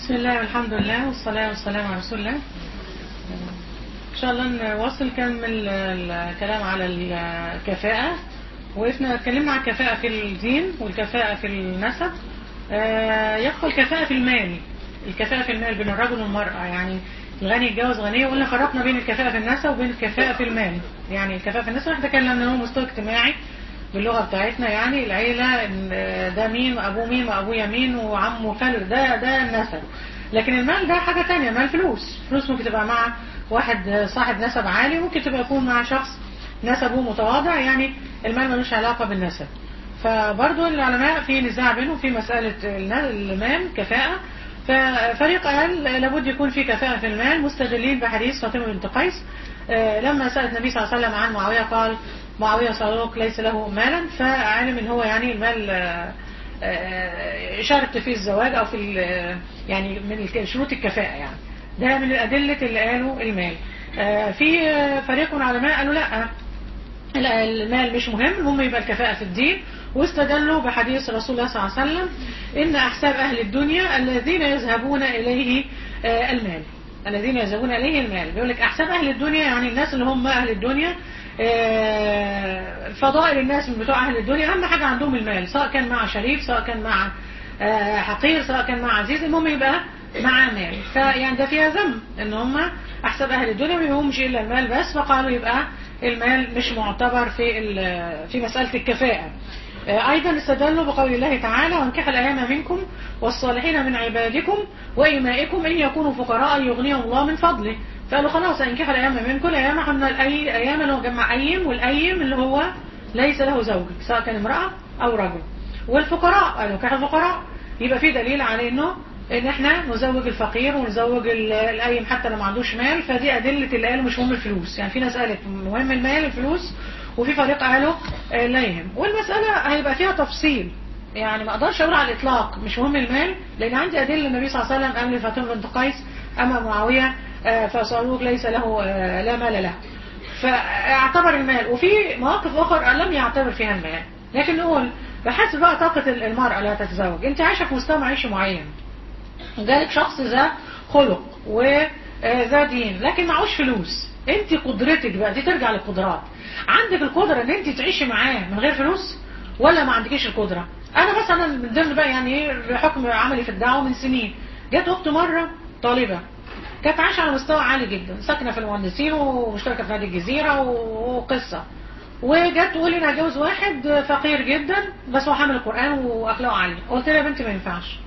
بسم الله والحمد لله والصلاة والسلام على رسول الله إن شاء الله نواصل نكمل الكلام على الكفاءة وإحنا اتكلمنا عن الكفاءة في الدين والكفاءة في النسب آه، يدخل الكفاءة في المال الكفاءة في المال بين الرجل والمرأة يعني الغني يتجوز غنية وقلنا فرقنا بين الكفاءة في النسب وبين الكفاءة في المال يعني الكفاءة في النسب احنا تكلمنا ان هو مستوى اجتماعي باللغة بتاعتنا يعني العيلة إن ده مين وابوه مين وابويا مين وعمه وخاله ده ده النسب لكن المال ده حاجة تانية المال فلوس فلوس ممكن تبقى مع واحد صاحب نسب عالي ممكن تبقى يكون مع شخص نسبه متواضع يعني المال ملوش علاقة بالنسب فبرضو العلماء في نزاع بينهم في مسألة المال كفاءة ففريق قال لابد يكون في كفاءة في المال مستدلين بحديث فاطمة بنت قيس آه، لما سألت النبي صلى الله عليه وسلم عن معاوية قال معاوية صاروخ ليس له مالا فعلم ان هو يعني المال آه، آه، شرط في الزواج او في ال- يعني من شروط الكفاءة يعني ده من الأدلة اللي قالوا المال آه، في آه، فريق من العلماء قالوا لا لا، المال مش مهم المهم يبقى الكفاءة في الدين واستدلوا بحديث رسول الله صلى الله عليه وسلم إن أحساب أهل الدنيا الذين يذهبون إليه آه، المال الذين يذهبون إليه المال بيقول لك أحساب أهل الدنيا يعني الناس اللي هم أهل الدنيا آه، فضائل الناس من بتوع أهل الدنيا أهم حاجة عندهم المال سواء كان مع شريف سواء كان مع آه، حقير سواء كان مع عزيز المهم يبقى مع مال فيعني ده فيها ذنب ان هم احسب اهل الدنيا ما يهمش الا المال بس فقالوا يبقى المال مش معتبر في ال- في مسألة الكفاءة آه، ايضا استدلوا بقول الله تعالى وانكحوا الايام منكم والصالحين من عبادكم وإمائكم ان يكونوا فقراء يغنيهم الله من فضله فقالوا خلاص انكحوا الايام منكم الايام قلنا الاي ايام اللي هو جمع ايم والايم اللي هو ليس له زوج سواء كان امرأة او رجل والفقراء قالوا انكحوا الفقراء يبقى في دليل على انه ان احنا نزوج الفقير ونزوج ال- الايم حتى لو ما عندوش مال فدي ادله اللي قالوا مش مهم الفلوس يعني في ناس قالت مهم المال الفلوس وفي فريق قالوا آه، لا يهم والمساله هيبقى فيها تفصيل يعني ما اقدرش اقول على الاطلاق مش مهم المال لان عندي ادله النبي صلى الله عليه وسلم قال لفاطمه بنت قيس اما معاويه آه، فصاروخ ليس له آه، لا مال له فاعتبر المال وفي مواقف اخرى لم يعتبر فيها المال لكن نقول بحسب بقى طاقه المراه لا تتزوج انت عايشه في مستوى معيشي معين جالك شخص ذا خلق وذا دين لكن معهوش فلوس انت قدرتك بقى دي ترجع للقدرات عندك القدرة ان انت تعيشي معاه من غير فلوس ولا ما عندكيش القدرة انا مثلا من ضمن بقى يعني ايه بحكم عملي في الدعوة من سنين جت اخت مرة طالبة كانت عايشة على مستوى عالي جدا ساكنة في المهندسين ومشتركة في نادي الجزيرة وقصة وجت تقول لي انا هجوز واحد فقير جدا بس هو حامل القرآن واخلاقه عالية قلت لها يا بنتي ما ينفعش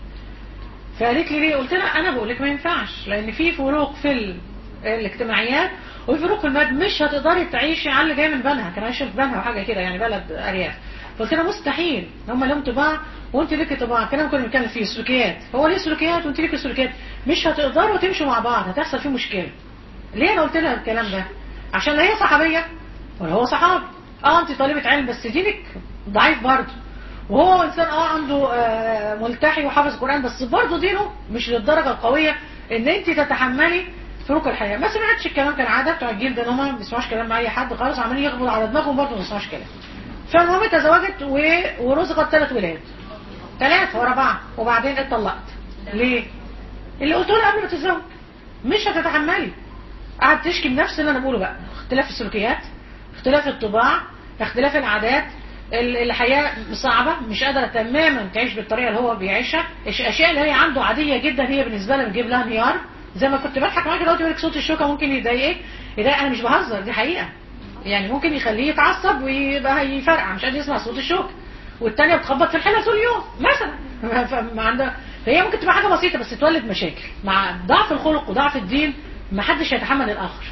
فقالت لي ليه قلت لها انا بقول لك ما ينفعش لان في فروق في ال- الاجتماعيات وفي فروق في الماد مش هتقدري تعيشي على اللي جاي من بنها كان عايشه في بنها وحاجه كده يعني بلد ارياف قلت لها مستحيل هم لهم طباع وانت ليكي طباع كلام كنا بنتكلم فيه سلوكيات هو ليه سلوكيات وانت ليكي سلوكيات مش هتقدروا تمشوا مع بعض هتحصل فيه مشكله ليه انا قلت لها الكلام ده عشان لا هي صحابيه ولا هو صحابي اه انت طالبه علم بس دينك ضعيف برضه وهو انسان اه عنده آه ملتحي وحافظ قرآن بس برضه دينه مش للدرجة القوية ان انت تتحملي فروق الحياة ما سمعتش الكلام كان عادة بتوع الجيل ده ان هم ما بيسمعوش كلام مع اي حد خالص عمالين يخبطوا على دماغهم برضه ما بيسمعوش كلام فالمهم تزوجت و... ورزقت ثلاث ولاد ثلاثة ورا بعض وبعدين اتطلقت ليه؟ اللي قلت لها قبل ما تتزوج مش هتتحملي قعدت تشكي بنفس اللي انا بقوله بقى اختلاف السلوكيات اختلاف الطباع اختلاف العادات ال- الحياة صعبة مش قادرة تماما تعيش بالطريقة اللي هو بيعيشها الأشياء اللي هي عنده عادية جدا هي بالنسبة لها بتجيب لها انهيار زي ما كنت بضحك معاك دلوقتي بقول لك صوت الشوكة ممكن يضايقك يضايق أنا مش بهزر دي حقيقة يعني ممكن يخليه يتعصب ويبقى يفرقع مش قادر يسمع صوت الشوكة والتانية بتخبط في الحلة طول اليوم مثلا فما عندها فهي ممكن تبقى حاجة بسيطة بس تولد مشاكل مع ضعف الخلق وضعف الدين ما حدش يتحمل الآخر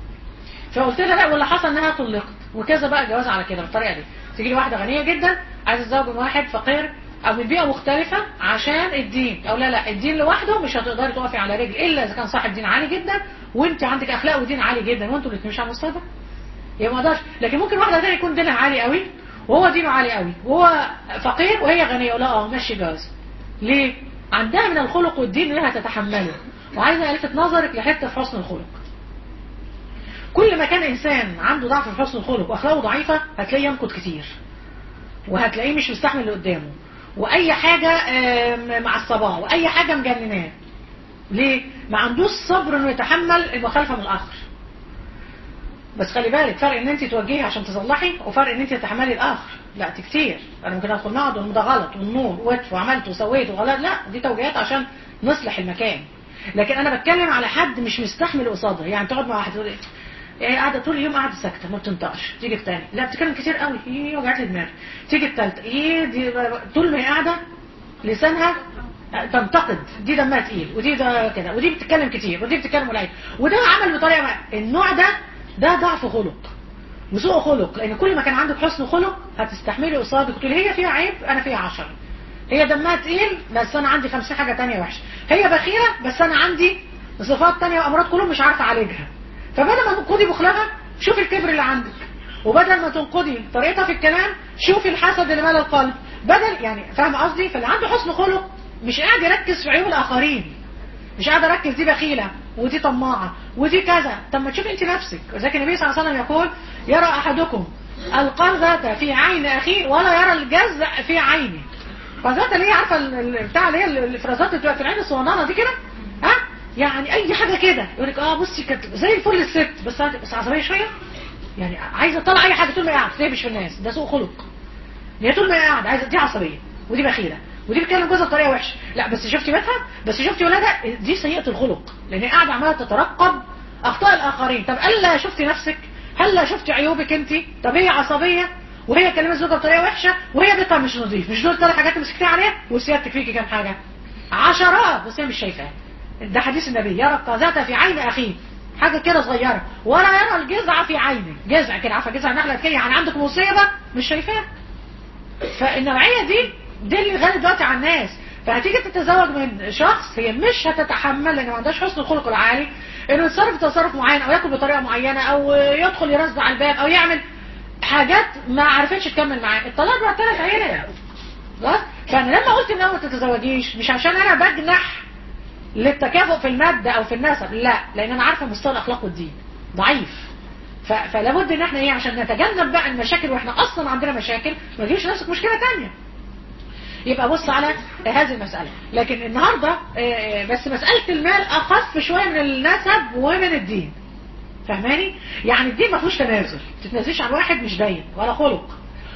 فقلت لها لا واللي حصل انها طلقت وكذا بقى جواز على كده بالطريقه دي تيجي لي واحده غنيه جدا عايزه تتزوج من واحد فقير او من بيئه مختلفه عشان الدين او لا لا الدين لوحده مش هتقدري تقفي على رجل الا اذا كان صاحب دين عالي جدا وانت عندك اخلاق ودين عالي جدا وانتوا الاثنين مش على المستوى ده يبقى ما اقدرش لكن ممكن واحده ثانيه يكون دينها عالي قوي وهو دينه عالي قوي وهو فقير وهي غنيه لا اه ماشي جواز ليه عندها من الخلق والدين انها تتحمله وعايزه الفت نظرك لحته في حسن الخلق كل ما كان انسان عنده ضعف في حسن الخلق واخلاقه ضعيفه هتلاقيه ينقد كتير وهتلاقيه مش مستحمل اللي قدامه واي حاجه آم، معصباه واي حاجه مجنناه ليه ما عندوش صبر انه يتحمل المخالفه من الاخر بس خلي بالك فرق ان انت توجهي عشان تصلحي وفرق ان انت تتحملي الاخر لا دي كتير انا ممكن ادخل نقعد وده غلط والنور وقف وعملت وسويت وغلط لا دي توجيهات عشان نصلح المكان لكن انا بتكلم على حد مش مستحمل قصادها يعني تقعد مع واحد تقول ايه ايه قاعده طول اليوم قاعده ساكته ما بتنطقش تيجي الثاني لا بتتكلم كتير قوي ايه وجعت لي دماغي تيجي الثالثه ايه دي طول ما هي قاعده لسانها تنتقد دي دمها تقيل ودي ده كده ودي بتتكلم كتير ودي بتتكلم قليل وده عمل بطريقه ما. النوع ده ده ضعف خلق وسوء خلق لان كل ما كان عندك حسن خلق هتستحملي قصادك تقولي هي فيها عيب انا فيها عشرة هي دمها تقيل بس انا عندي خمسين حاجه تانية وحشه هي بخيله بس انا عندي صفات تانية وامراض كلهم مش عارفه اعالجها فبدل ما تنقضي بخلها شوفي الكبر اللي عندك وبدل ما تنقضي طريقتها في الكلام شوفي الحسد اللي مال القلب بدل يعني فاهمه قصدي فاللي عنده حسن خلق مش قاعد يركز في عيوب الاخرين مش قاعد اركز دي بخيله ودي طماعه ودي كذا طب ما تشوفي انت نفسك ولذلك النبي صلى الله عليه وسلم يقول يرى احدكم القرذة في عين اخيه ولا يرى الجزع في عينه قرذة اللي هي عارفه بتاع اللي هي الافرازات اللي بتبقى في العين الصغننه دي كده ها يعني اي حاجه كده يقول لك اه بصي كانت زي الفل الست بس بس عصبيه شويه يعني عايزه تطلع اي حاجه طول ما هي قاعده تلبش في الناس ده سوء خلق هي طول ما هي قاعده عايزه دي عصبيه ودي بخيله ودي بتكلم جوزها بطريقه وحشه لا بس شفتي بيتها بس شفتي ولادها دي سيئه الخلق لان هي قاعده عماله تترقب اخطاء الاخرين طب الا شفتي نفسك هلا شفتي عيوبك انت طب هي عصبيه وهي كلمه زوجها بطريقه وحشه وهي بيتها مش نظيف مش دول ثلاث حاجات اللي مسكتي عليها وسيادتك فيكي كام حاجه عشرات بس هي مش شايفاها ده حديث النبي يرى القذاة في عين اخيه حاجه كده صغيره ولا يرى الجزع في عينه جزع كده عارفه جزع نخله كده يعني عندك مصيبه مش شايفاها فالنوعيه دي دي اللي غالب دلوقتي على الناس فهتيجي تتزوج من شخص هي مش هتتحمل لان ما عندهاش حسن الخلق العالي انه يتصرف تصرف معين او ياكل بطريقه معينه او يدخل يرزع على الباب او يعمل حاجات ما عرفتش تكمل معاه الطلاق بقى ثلاث عيالات خلاص فانا لما قلت ان ما تتزوجيش مش عشان انا بجنح للتكافؤ في الماده او في النسب لا لان انا عارفه مستوى الاخلاق والدين ضعيف فلا بد ان احنا ايه عشان نتجنب بقى المشاكل واحنا اصلا عندنا مشاكل ما تجيبش نفسك مشكله ثانيه يبقى بص على هذه المسألة لكن النهاردة بس مسألة المال أخف شوية من النسب ومن الدين فهماني؟ يعني الدين ما فيهوش تنازل تتنازلش عن واحد مش باين ولا خلق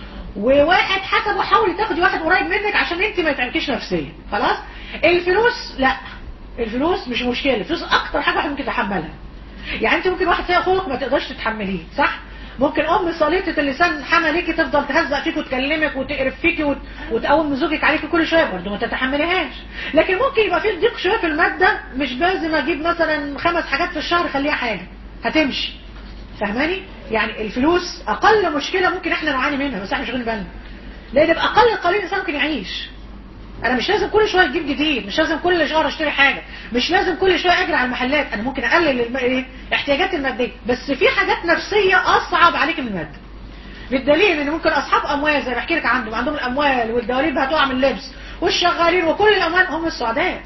وواحد حسبه حاولي تاخدي واحد قريب منك عشان انت ما يتعبكيش نفسيا خلاص الفلوس لا الفلوس مش مشكلة الفلوس اكتر حاجة واحد ممكن يتحملها يعني انت ممكن واحد فيها خلق ما تقدرش تتحمليه صح ممكن ام صليطة اللسان حمليكي تفضل تهزق فيك وتكلمك وتقرف فيكي وت... وتقوم زوجك عليكي كل شويه برضه ما تتحمليهاش لكن ممكن يبقى في ضيق شويه في الماده مش لازم اجيب مثلا خمس حاجات في الشهر خليها حاجه هتمشي فاهماني يعني الفلوس اقل مشكله ممكن احنا نعاني منها بس احنا مش واخدين بالنا لان باقل القليل الانسان ممكن يعيش انا مش لازم كل شويه اجيب جديد مش لازم كل شهر اشتري حاجه مش لازم كل شويه اجري على المحلات انا ممكن اقلل الم... ايه احتياجاتي الماديه بس في حاجات نفسيه اصعب عليك من الماده بالدليل ان ممكن اصحاب اموال زي ما بحكي لك عندهم عندهم الاموال والدواليب هتقع من اللبس والشغالين وكل الاموال هم السعداء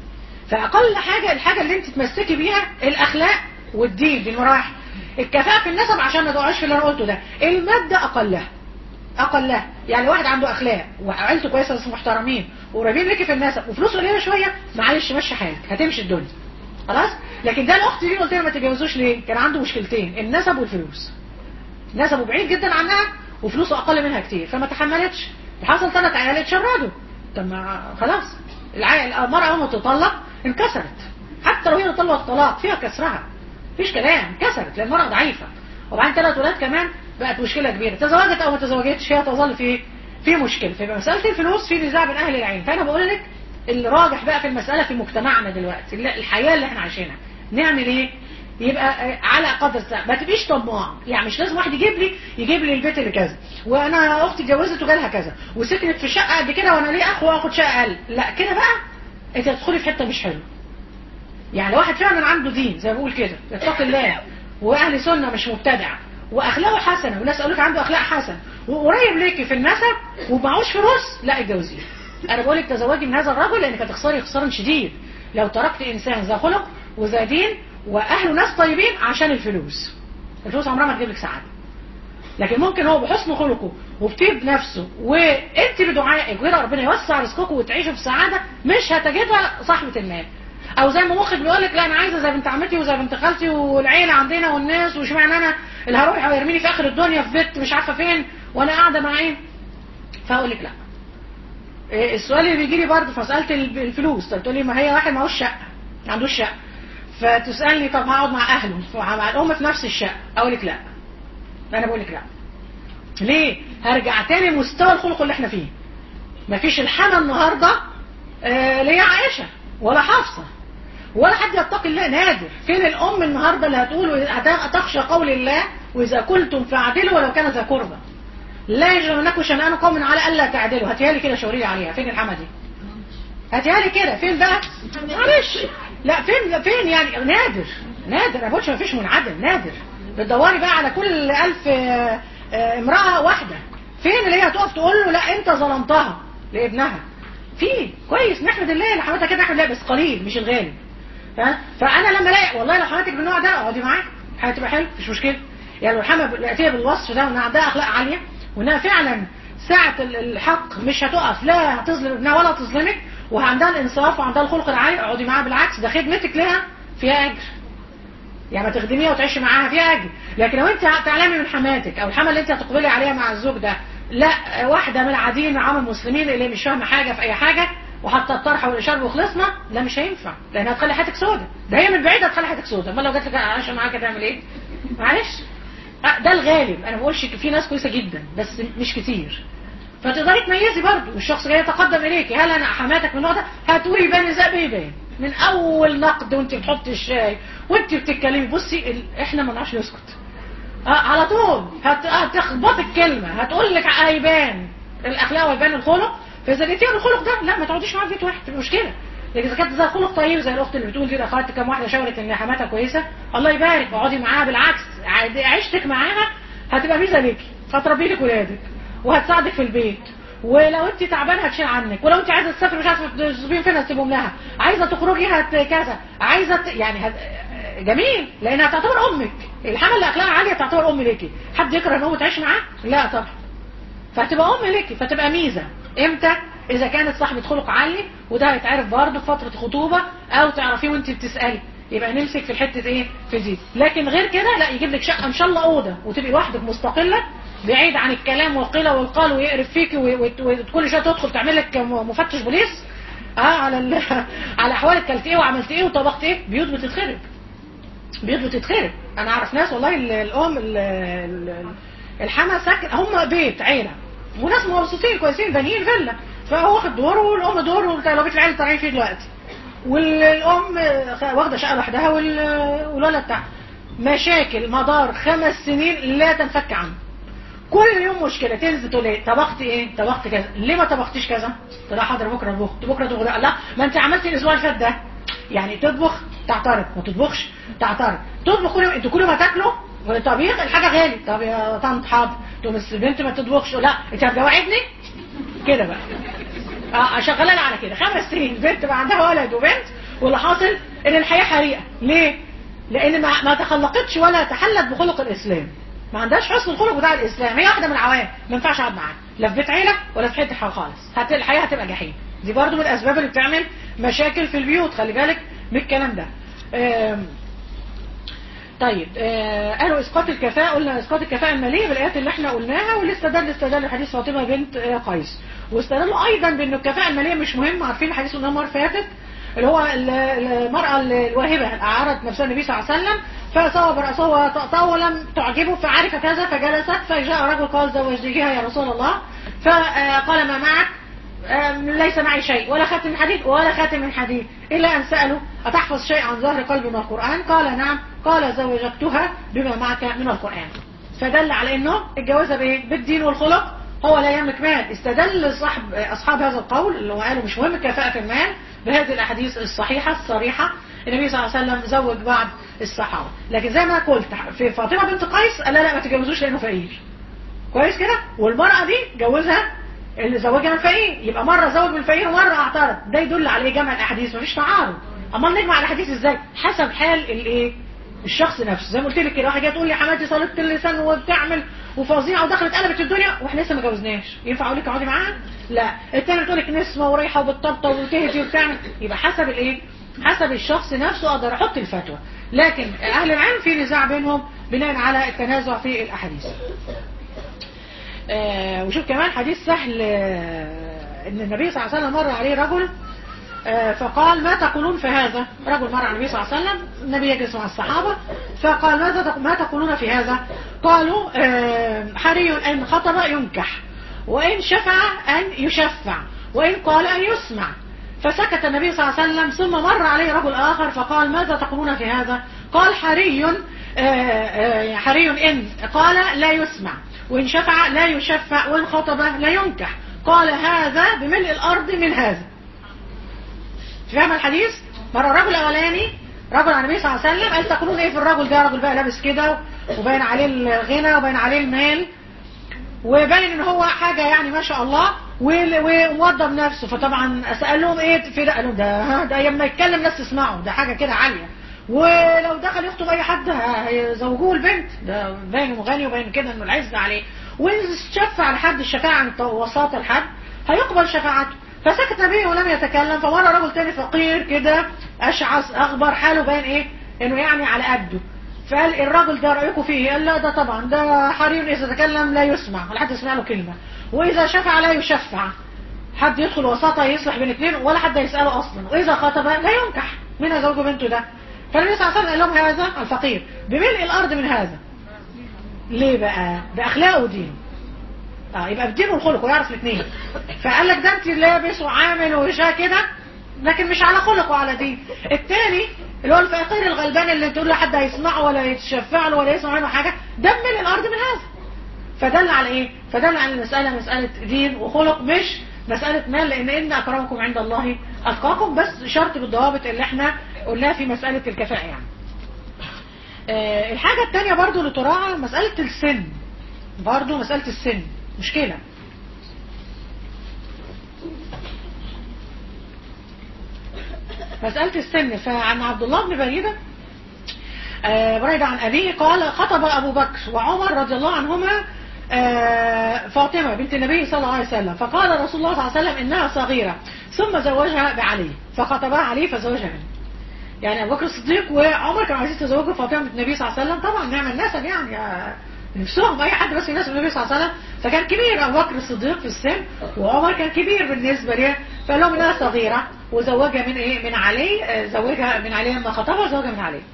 فاقل حاجه الحاجه اللي انت تمسكي بيها الاخلاق والدين دي المراحل الكفاءه في النسب عشان ما تقعش في اللي انا قلته ده الماده اقلها اقلها يعني واحد عنده اخلاق وعيلته كويسه بس محترمين وقريبين لك في النسب وفلوسه قليله شويه معلش مشي حالك هتمشي الدنيا خلاص لكن ده الاخت دي قلت لها ما تتجوزوش ليه كان عنده مشكلتين النسب والفلوس نسبه بعيد جدا عنها وفلوسه اقل منها كتير فما تحملتش وحصل ثلاث عيال اتشردوا طب ما خلاص المرأة اول ما تطلق انكسرت حتى لو هي طلقت طلاق فيها كسرها مفيش كلام كسرت لان المرأة ضعيفة وبعدين ثلاث ولاد كمان بقت مشكلة كبيرة تزوجت او ما تزوجتش هي تظل في في مشكلة فيبقى مسألة الفلوس في نزاع بين اهل العين فانا بقول لك الراجح بقى في المسألة في مجتمعنا دلوقتي الحياة اللي احنا عايشينها نعمل ايه يبقى على قدر الساعة ما تبقيش طماع يعني مش لازم واحد يجيب لي يجيب لي البيت اللي كذا وانا اختي اتجوزت وجالها كذا وسكنت في شقه قد كده وانا ليه اخ واخد شقه اقل لا كده بقى انت هتدخلي في حته مش حلوه يعني لو واحد فعلا عنده دين زي ما بقول كده اتقي الله واهل سنه مش مبتدع واخلاقه حسنه والناس قالوا لك عنده اخلاق حسن وقريب ليكي في النسب ومعهوش فلوس لا اتجوزيه انا بقول لك تزوجي من هذا الرجل لانك هتخسري خسارا شديد لو تركت انسان ذا خلق وذا دين واهله ناس طيبين عشان الفلوس الفلوس عمرها ما تجيب لك سعاده لكن ممكن هو بحسن خلقه وبطيب نفسه وانت بدعائك وكده ربنا يوسع رزقكم وتعيشوا في سعاده مش هتجدها صاحبه المال او زي ما مخك بيقول لك لا انا عايزه زي بنت عمتي وزي بنت خالتي والعيله عندنا والناس واشمعنى انا اللي هروح ويرميني في اخر الدنيا في بيت مش عارفه فين وانا قاعده مع ايه فاقول لك لا إيه السؤال اللي بيجي لي برضه في مساله الب- الفلوس طب تقولي ما هي واحد معهوش شقه ما عندوش شقه فتسالني طب هقعد مع اهله مع الام في نفس الشقه اقول لك لا انا بقول لك لا ليه هرجع تاني مستوى الخلق اللي احنا فيه مفيش الحما النهارده آه ليه عائشه ولا حفصه ولا حد يتقي الله نادر فين الام النهارده اللي هتقول هت- تخشى قول الله واذا كنتم فاعدلوا ولو كان ذا قربى لا يجرمنكم شنآن قوم على الا تعدلوا هاتيها لي كده شاوري لي عليها فين الحما دي هاتيها لي كده فين بقى معلش لا فين فين يعني نادر نادر ما بقولش ما فيش منعدم نادر بتدوري بقى على كل ألف آه، آه، امرأة واحدة فين اللي هي هتقف تقول له لا انت ظلمتها لابنها في كويس نحمد الله اللي حماتها كده نحمد الله بس قليل مش الغالب ها؟ فانا لما الاقي والله لو حماتك بالنوع ده اقعدي معاها هتبقى حلو مش مشكله يعني لو الحما لقيتيها بالوصف ده وانها عندها اخلاق عاليه وانها فعلا ساعة ال- الحق مش هتقف لا هتظلم ابنها ولا تظلمك وعندها الانصاف وعندها الخلق العالي اقعدي معاها بالعكس ده خدمتك لها فيها اجر يعني ما تخدميها وتعيشي معاها فيها اجر لكن لو انت تعلمي من حماتك او الحما اللي انت هتقبلي عليها مع الزوج ده لا واحده من العاديين من عام المسلمين اللي مش فاهمه حاجه في اي حاجه وحتى الطرح والاشاره وخلصنا لا مش هينفع لانها هتخلي حياتك سودة ده هي من بعيد هتخلي حياتك سودة امال لو جات لك عايشه معاك هتعمل ايه معلش أه، ده الغالب انا ما بقولش في ناس كويسه جدا بس مش كتير فتقدري تميزي برضه الشخص جاي يتقدم اليكي هل انا حماتك من النوع ده هتقولي يبان ازاي بيبان من اول نقد وانت بتحطي الشاي وانت بتتكلمي بصي ال... احنا ما نعرفش نسكت آه على طول هت... هتخبط الكلمه هتقول لك هيبان الاخلاق ويبان الخلق فاذا لقيتيها الخلق ده لا ما تقعديش معاها في بيت واحد تبقى مشكله لكن اذا كانت زي خلق طيب زي الاخت اللي بتقول دي اخدت كام واحده شاورت ان حماتها كويسه الله يبارك اقعدي معاها بالعكس عاد- عيشتك معاها هتبقى ميزه ليكي هتربي لك ولادك وهتساعدك في البيت ولو انت تعبانه هتشيل عنك ولو انت عايزه تسافري مش عارفه تسيبين فين هتسيبهم لها عايزه تخرجي هت كذا عايزه ت... يعني هت... جميل لانها تعتبر امك الحمل اللي اخلاقها عاليه تعتبر ام ليكي حد يكره ان امه تعيش معاه لا طبعا فهتبقى ام ليكي فتبقى ميزه امتى اذا كانت صاحبه خلق عالي وده هيتعرف برضه في فتره خطوبه او تعرفيه وانت بتسالي يبقى نمسك في الحته ايه في دي لكن غير كده لا يجيب لك شقه ان شاء الله اوضه وتبقي لوحدك مستقله بعيد عن الكلام والقيل والقال ويقرف فيكي وكل شويه تدخل تعمل لك م- مفتش بوليس اه على ال... على احوالك كلت ايه وعملت ايه وطبخت ايه بيوت بتتخرب بيوت بتتخرب انا اعرف ناس والله ال- الام ال- ال- الحما ساكن هم بيت عيله وناس مبسوطين كويسين بانيين فيلا فهو واخد دور والام دور لو بيت العيله طالعين فيه دلوقتي والام واخده شقه لوحدها وال- والولد بتاعها مشاكل مدار خمس سنين لا تنفك عنه كل يوم مشكله تنزل تقول ايه طبخت ايه طبخت كذا ليه ما طبختيش كذا تقول لها حاضر بكره اطبخ بكره تغرق لا ما انت عملتي الاسبوع اللي فات ده يعني تطبخ تعترض ما تطبخش تعترض تطبخ كل يوم انتوا كل ما تاكلوا طبيخ الحاجه غالي طب يا طنط حاضر تقوم بس البنت ما تطبخش لا انت هتجوعتني كده بقى اه شغاله على كده خمس سنين بنت بقى عندها ولد وبنت واللي حاصل ان الحياه حريقه ليه؟ لان ما, ما تخلقتش ولا تحلت بخلق الاسلام ما عندهاش حسن الخلق بتاع الاسلام هي واحده من العوام ما ينفعش اقعد معاها لا في بيت عيله ولا في حته حاجه خالص هت... الحياه هتبقى جحيم دي برضو من الاسباب اللي بتعمل مشاكل في البيوت خلي بالك من الكلام ده آم، طيب آه قالوا اسقاط الكفاءة قلنا اسقاط الكفاءة المالية بالايات اللي احنا قلناها واللي استدل استدل حديث فاطمة بنت آه قيس واستدلوا ايضا بان الكفاءة المالية مش مهم عارفين حديث قلناه المره اللي فاتت اللي هو ال- المرأة الواهبة أعارت نفسها النبي صلى الله عليه وسلم فصوب رأسه وطأطأ ولم تعجبه فعرف كذا فجلست فجاء رجل قال زوجتيها يا رسول الله فقال ما معك آم، ليس معي شيء ولا خاتم من حديد ولا خاتم من حديد إلا أن سأله أتحفظ شيء عن ظهر قلب من القرآن قال نعم قال زوجتها بما معك من القرآن فدل على أنه الجوازة بإيه؟ بالدين والخلق هو لا يملك مال استدل صاحب أصحاب هذا القول اللي هو قالوا مش مهم الكفاءة في المال بهذه الأحاديث الصحيحة الصريحة النبي صلى الله عليه وسلم زوج بعض الصحابة لكن زي ما قلت في فاطمة بنت قيس قال لا لا ما تتجوزوش لأنه فقير كويس كده والمرأة دي جوزها اللي زوجها من فقير يبقى مرة زوج من فقير ومرة اعترض ده يدل على ايه جمع الاحاديث مفيش تعارض امال نجمع الاحاديث ازاي حسب حال الايه الشخص نفسه زي ما قلت لك كده واحد جاي تقول لي حماتي صلاه اللسان وبتعمل وفظيعه ودخلت قلبت الدنيا واحنا لسه ما جوزناش ينفع اقول لك اقعدي معاها لا التاني بتقول لك نسمه ورايحه وبتطبطب وتهدي وبتعمل يبقى حسب الايه حسب الشخص نفسه اقدر احط الفتوى لكن اهل العلم في نزاع بينهم بناء على التنازع في الاحاديث آه وشوف كمان حديث سهل آه ان النبي صلى الله عليه وسلم مر عليه رجل آه فقال ما تقولون في هذا رجل مر على النبي صلى الله عليه وسلم النبي يجلس مع الصحابة فقال ماذا ما تقولون في هذا قالوا حري ان خطب ينكح وان شفع ان يشفع وان قال ان يسمع فسكت النبي صلى الله عليه وسلم ثم مر عليه رجل آخر فقال ماذا تقولون في هذا قال حري حري إن قال لا يسمع وإن شفع لا يشفع وإن خطب لا ينكح قال هذا بملء الأرض من هذا فاهم الحديث مرة الرجل الأولاني رجل عن النبي صلى الله عليه وسلم قال تقولون ايه في الرجل ده رجل بقى لابس كده وباين عليه الغنى وباين عليه المال وباين ان هو حاجة يعني ما شاء الله وموضب نفسه فطبعا اسالهم ايه في ده قالوا ده ده لما يتكلم ناس تسمعه ده حاجه كده عاليه ولو دخل يخطب اي حد هيزوجوه البنت ده باين انه غني وباين كده انه العز عليه وان شفع لحد الشفاعه عن وساطه لحد هيقبل شفاعته فسكت النبي ولم يتكلم فمر رجل تاني فقير كده اشعث اخبر حاله باين ايه انه يعني على قده فقال الراجل ده رايكم فيه قال لا ده طبعا ده حريم اذا تكلم لا يسمع ولا حد يسمع له كلمه واذا شفع لا يشفع حد يدخل وساطه يصلح بين اثنين ولا حد يساله اصلا واذا خطب لا ينكح من زوج بنته ده فالنبي صلى الله عليه وسلم قال لهم هذا الفقير بملء الارض من هذا ليه بقى باخلاقه ودينه اه يبقى بدينه والخلق ويعرف الاثنين فقال لك ده انت لابس وعامل وشا كده لكن مش على خلق وعلى دين الثاني اللي هو الفقير الغلبان اللي تقول له حد هيسمعه ولا يتشفع له ولا يسمع منه حاجه ده من الارض من هذا فدل على ايه فدل على المساله مساله دين وخلق مش مساله مال لان ان اكرمكم عند الله اتقاكم بس شرط بالضوابط اللي احنا قلناها في مساله الكفاءه يعني آه الحاجه الثانيه برضو اللي تراعى مساله السن برضو مساله السن مشكله مسألة السن فعن عبد الله بن بريدة آه بريدة عن أبيه قال خطب أبو بكر وعمر رضي الله عنهما آه فاطمة بنت النبي صلى الله عليه وسلم فقال رسول الله صلى الله عليه وسلم إنها صغيرة ثم زوجها بعلي فخطبها علي فزوجها منه يعني أبو بكر الصديق وعمر كانوا عايزين يتزوجوا فاطمة بنت النبي صلى الله عليه وسلم طبعا نعم الناس يعني نفسهم أي حد بس يناسب النبي صلى الله عليه وسلم فكان كبير أبو بكر الصديق في السن وعمر كان كبير بالنسبة ليه فقال لهم إنها صغيرة وزوجها من إيه من علي زوجها من علي لما خطبها زوجها من علي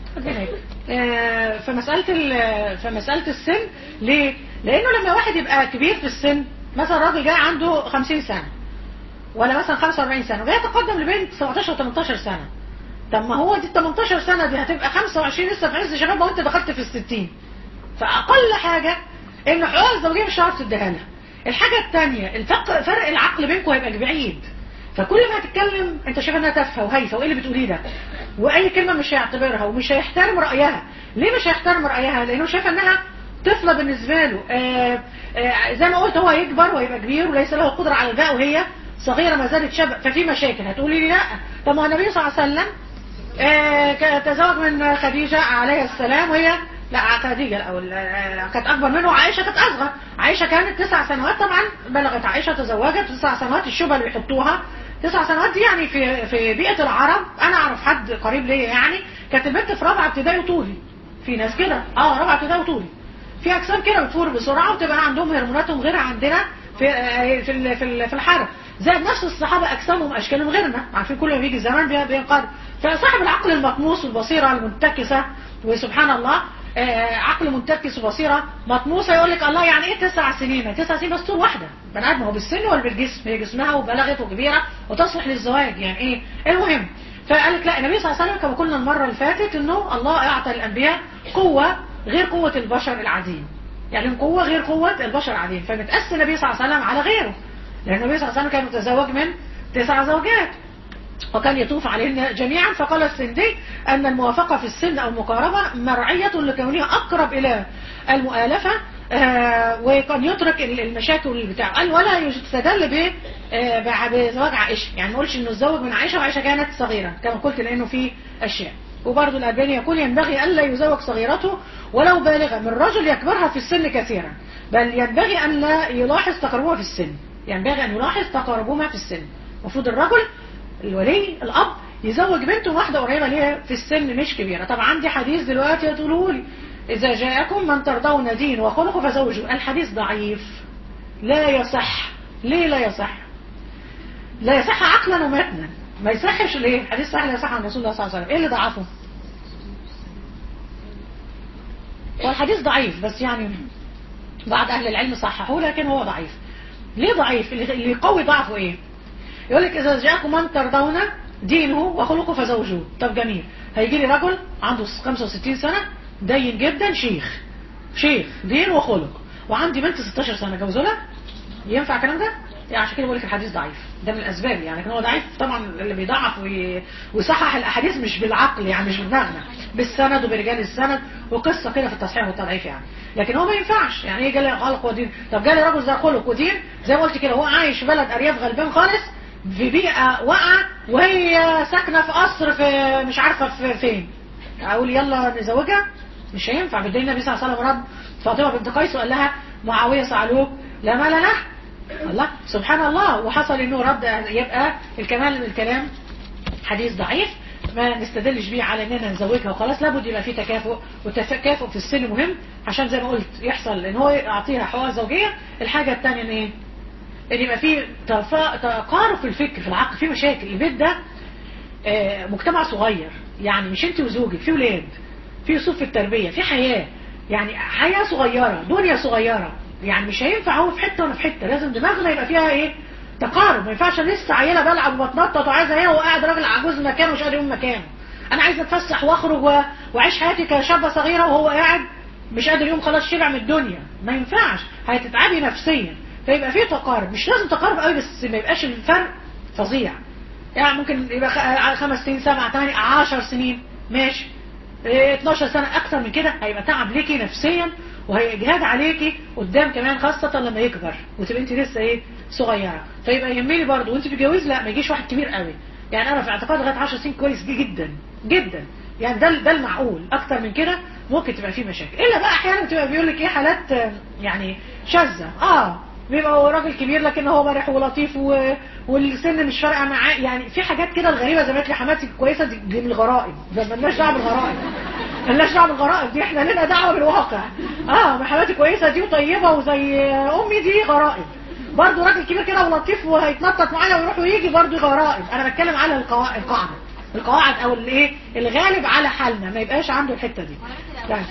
فمسألة فمسألة السن ليه؟ لأنه لما واحد يبقى كبير في السن مثلا راجل جاي عنده 50 سنة ولا مثلا 45 سنة وجاي يتقدم لبنت 17 18 سنة طب ما هو دي 18 سنة دي هتبقى 25 لسه في عز شباب وانت دخلت في الستين فأقل حاجة إن حقوق الزوجية مش هتعرف تديها لها الحاجة الثانية الفرق فرق العقل بينكم هيبقى بعيد فكل ما هتتكلم انت شايف انها تافهه وهايفه وايه اللي بتقوليه ده واي كلمه مش هيعتبرها ومش هيحترم رايها ليه مش هيحترم رايها لانه شايف انها طفله بالنسبه له آآ آآ زي ما قلت هو يكبر ويبقى كبير وليس له قدره على الباء وهي صغيره ما زالت شاب ففي مشاكل هتقولي لي لا طب ما النبي صلى الله عليه وسلم تزوج من خديجه عليه السلام وهي لا خديجة الأول كانت أكبر منه وعائشة كانت أصغر عائشة كانت تسع سنوات طبعا بلغت عائشة تزوجت تسع سنوات الشبهة اللي بيحطوها تسع سنوات دي يعني في في بيئة العرب أنا أعرف حد قريب ليا يعني كانت البنت في رابعة ابتدائي وطولي في ناس كده اه رابعة ابتدائي وطولي في أجسام كده بتفور بسرعة وتبقى عندهم هرموناتهم غير عندنا في في في, في الحرب زي نفس الصحابة أجسامهم أشكالهم غيرنا عارفين كل ما بيجي الزمان بينقرض فصاحب العقل المطموس والبصيرة المنتكسة وسبحان الله آه عقل منتكس وبصيرة مطموسة يقول لك الله يعني ايه تسع سنين تسع سنين بس طول واحدة بني ادم هو بالسن ولا بالجسم هي جسمها وبلغت وكبيرة وتصلح للزواج يعني ايه المهم فقال لك لا النبي صلى الله عليه وسلم كما قلنا المرة اللي فاتت انه الله اعطى الانبياء قوة غير قوة البشر العاديين يعني قوة غير قوة البشر العاديين فمتأسس النبي صلى الله عليه وسلم على غيره لأن النبي صلى الله عليه وسلم كان متزوج من تسع زوجات وكان يطوف عليهن جميعا فقال السندي أن الموافقة في السن أو المقاربة مرعية لكونها أقرب إلى المؤالفة آه وكان يترك المشاكل بتاعه قال ولا يستدل آه بزواج عائشة يعني ما قلش انه اتزوج من عائشة وعائشة كانت صغيرة كما قلت لانه في اشياء وبرضه الألباني يقول ينبغي ألا يزوج صغيرته ولو بالغة من رجل يكبرها في السن كثيرا بل ينبغي أن لا يلاحظ تقربها في السن ينبغي أن يلاحظ تقربهما في السن المفروض الرجل الولي الأب يزوج بنته واحده قريبه ليها في السن مش كبيره طب عندي حديث دلوقتي تقولوا لي اذا جاءكم من ترضون دين وخلقه فزوجوا الحديث ضعيف لا يصح ليه لا يصح لا يصح عقلا ومتنا ما يصحش ليه حديث صحيح لا يصح عن رسول الله صلى الله عليه وسلم ايه اللي ضعفه هو الحديث ضعيف بس يعني بعض اهل العلم صححوه لكن هو ضعيف ليه ضعيف اللي يقوي ضعفه ايه يقول لك اذا جاءكم من ترضون دينه وخلقه فزوجوه طب جميل هيجي لي رجل عنده 65 سنة دين جدا شيخ شيخ دين وخلق وعندي بنت 16 سنة جوزولها ينفع الكلام ده يعني عشان كده بقول لك الحديث ضعيف ده من الاسباب يعني لكن هو ضعيف طبعا اللي بيضعف وي- ويصحح الاحاديث مش بالعقل يعني مش بدماغنا بالسند وبرجال السند وقصه كده في التصحيح والتضعيف يعني لكن هو ما ينفعش يعني ايه جالي خلق ودين طب جالي راجل زي خلق ودين زي ما قلت كده هو عايش في بلد ارياف غلبان خالص في بيئه واقعه وهي ساكنه في قصر في مش عارفه في فين اقول يلا نزوجها مش هينفع بدين النبي صلى الله عليه وسلم رد فاطمه بنت قيس وقال لها معاويه سالوه لا مال له الله سبحان الله وحصل انه رد يبقى الكمال من الكلام حديث ضعيف ما نستدلش بيه على اننا نزوجها وخلاص لابد يبقى في تكافؤ والتكافؤ في السن مهم عشان زي ما قلت يحصل ان هو يعطيها حقوق زوجيه الحاجه الثانيه ان ايه ان يبقى في تفا- تقارب في الفكر في العقل في مشاكل البيت ده آه، مجتمع صغير يعني مش انت وزوجك في ولاد في اسلوب في التربيه في حياه يعني حياه صغيره دنيا صغيره يعني مش هينفع هو في حته وانا في حته لازم دماغنا يبقى فيها ايه تقارب ما ينفعش أنا لسه عيله بلعب وبتنطط وعايزه هنا وقاعد راجل عجوز مكانه مش قادر يقوم مكانه انا عايزه اتفسح واخرج و- واعيش حياتي كشابه صغيره وهو قاعد مش قادر يقوم خلاص شبع من الدنيا ما ينفعش هتتعبي نفسيا فيبقى في تقارب مش لازم تقارب قوي بس ما يبقاش الفرق فظيع يعني ممكن يبقى خ- خمس سنين سبع ثمانية عشر سنين ماشي إيه، 12 سنة أكتر من كده هيبقى تعب ليكي نفسيا وهيجهاد عليكي قدام كمان خاصة لما يكبر وتبقى انت لسه ايه صغيرة فيبقى يهمني برضه وانت بتجوز لا ما يجيش واحد كبير قوي يعني انا في اعتقاد لغاية 10 سنين كويس جدا جدا يعني ده ده المعقول اكتر من كده ممكن تبقى فيه مشاكل الا بقى احيانا بتبقى بيقول لك ايه حالات آه، يعني شاذة اه بيبقى هو راجل كبير لكن هو مرح ولطيف و... والسن مش فارقه معاه يعني في حاجات كده الغريبه زي ما قلت لي حماتي كويسه دي, دي من الغرائب ده مالناش دعوه بالغرائب مالناش دعوه بالغرائب دي احنا لنا دعوه بالواقع اه ما حماتي كويسه دي وطيبه وزي امي دي غرائب برضه راجل كبير كده ولطيف وهيتنطط معايا ويروح ويجي برضه غرائب انا بتكلم على القوا... القاعده القواعد او الايه الغالب على حالنا ما يبقاش عنده الحته دي يعني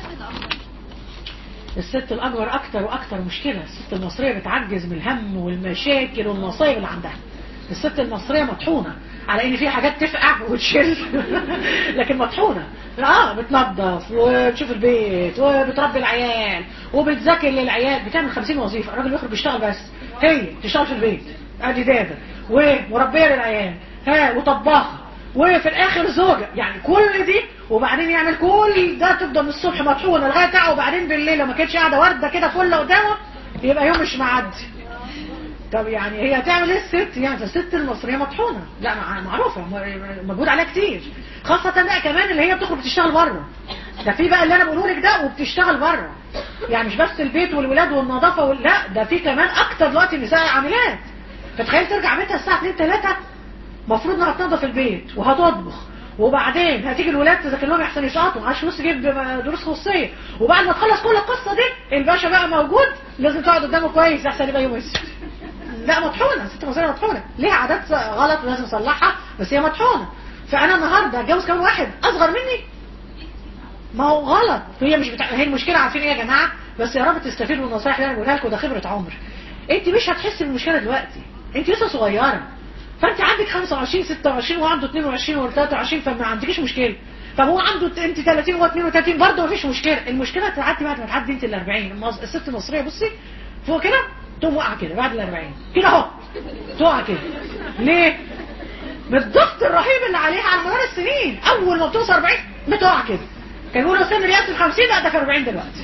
الست الأكبر أكتر وأكتر مشكلة الست المصرية بتعجز من الهم والمشاكل والمصايب اللي عندها الست المصرية مطحونة على ان في حاجات تفقع وتشل لكن مطحونة اه بتنظف وبتشوف البيت وبتربي العيال وبتذاكر للعيال بتعمل 50 وظيفة الراجل يخرج يشتغل بس هي تشتغل في البيت ادي داده ومربية للعيال ها وطباخة وفي الاخر زوجة يعني كل دي وبعدين يعمل كل ده تفضل من الصبح مطحونة لغاية ساعة وبعدين بالليل لما كانتش قاعدة وردة كده فل قدامه يبقى يوم مش معدي طب يعني هي هتعمل ايه الست يعني الست المصرية مطحونة لا مع- معروفة م- مجهود عليها كتير خاصة بقى كمان اللي هي بتخرج بتشتغل بره ده في بقى اللي انا بقوله لك ده وبتشتغل بره يعني مش بس البيت والولاد والنظافة وال... لا ده في كمان اكتر دلوقتي نساء عاملات فتخيل ترجع بيتها الساعة 2 3 المفروض انها تنظف البيت وهتطبخ وبعدين هتيجي الولاد تذاكر لهم احسن يسقطوا معاش فلوس تجيب دروس خصوصيه وبعد ما تخلص كل القصه دي الباشا بقى موجود لازم تقعد قدامه كويس احسن يبقى يوم اسود لا مطحونه ست مصريه مطحونه ليها عادات غلط ولازم نصلحها بس هي مطحونه فانا النهارده اتجوز كمان واحد اصغر مني ما هو غلط هي مش بتاع هي المشكله عارفين ايه يا جماعه بس يا رب تستفيدوا من النصايح اللي انا بقولها لكم ده خبره عمر انت مش هتحسي بالمشكله دلوقتي انت لسه صغيره فانت عندك 25 26 وهو عنده 22 و 23 فما عندكيش مشكله طب هو عنده انت 30 وهو 32 برضه مفيش مشكله المشكله تعدي بعد ما تعدي انت ال 40 المص- الست المصريه بصي فوق كده تقوم واقعه كده بعد ال 40 كده اهو تقع كده ليه؟ من الضغط الرهيب اللي عليها على مدار السنين اول ما بتوصل 40 بتقع كده كان بيقولوا سن رياض ال 50 لا ده في 40 دلوقتي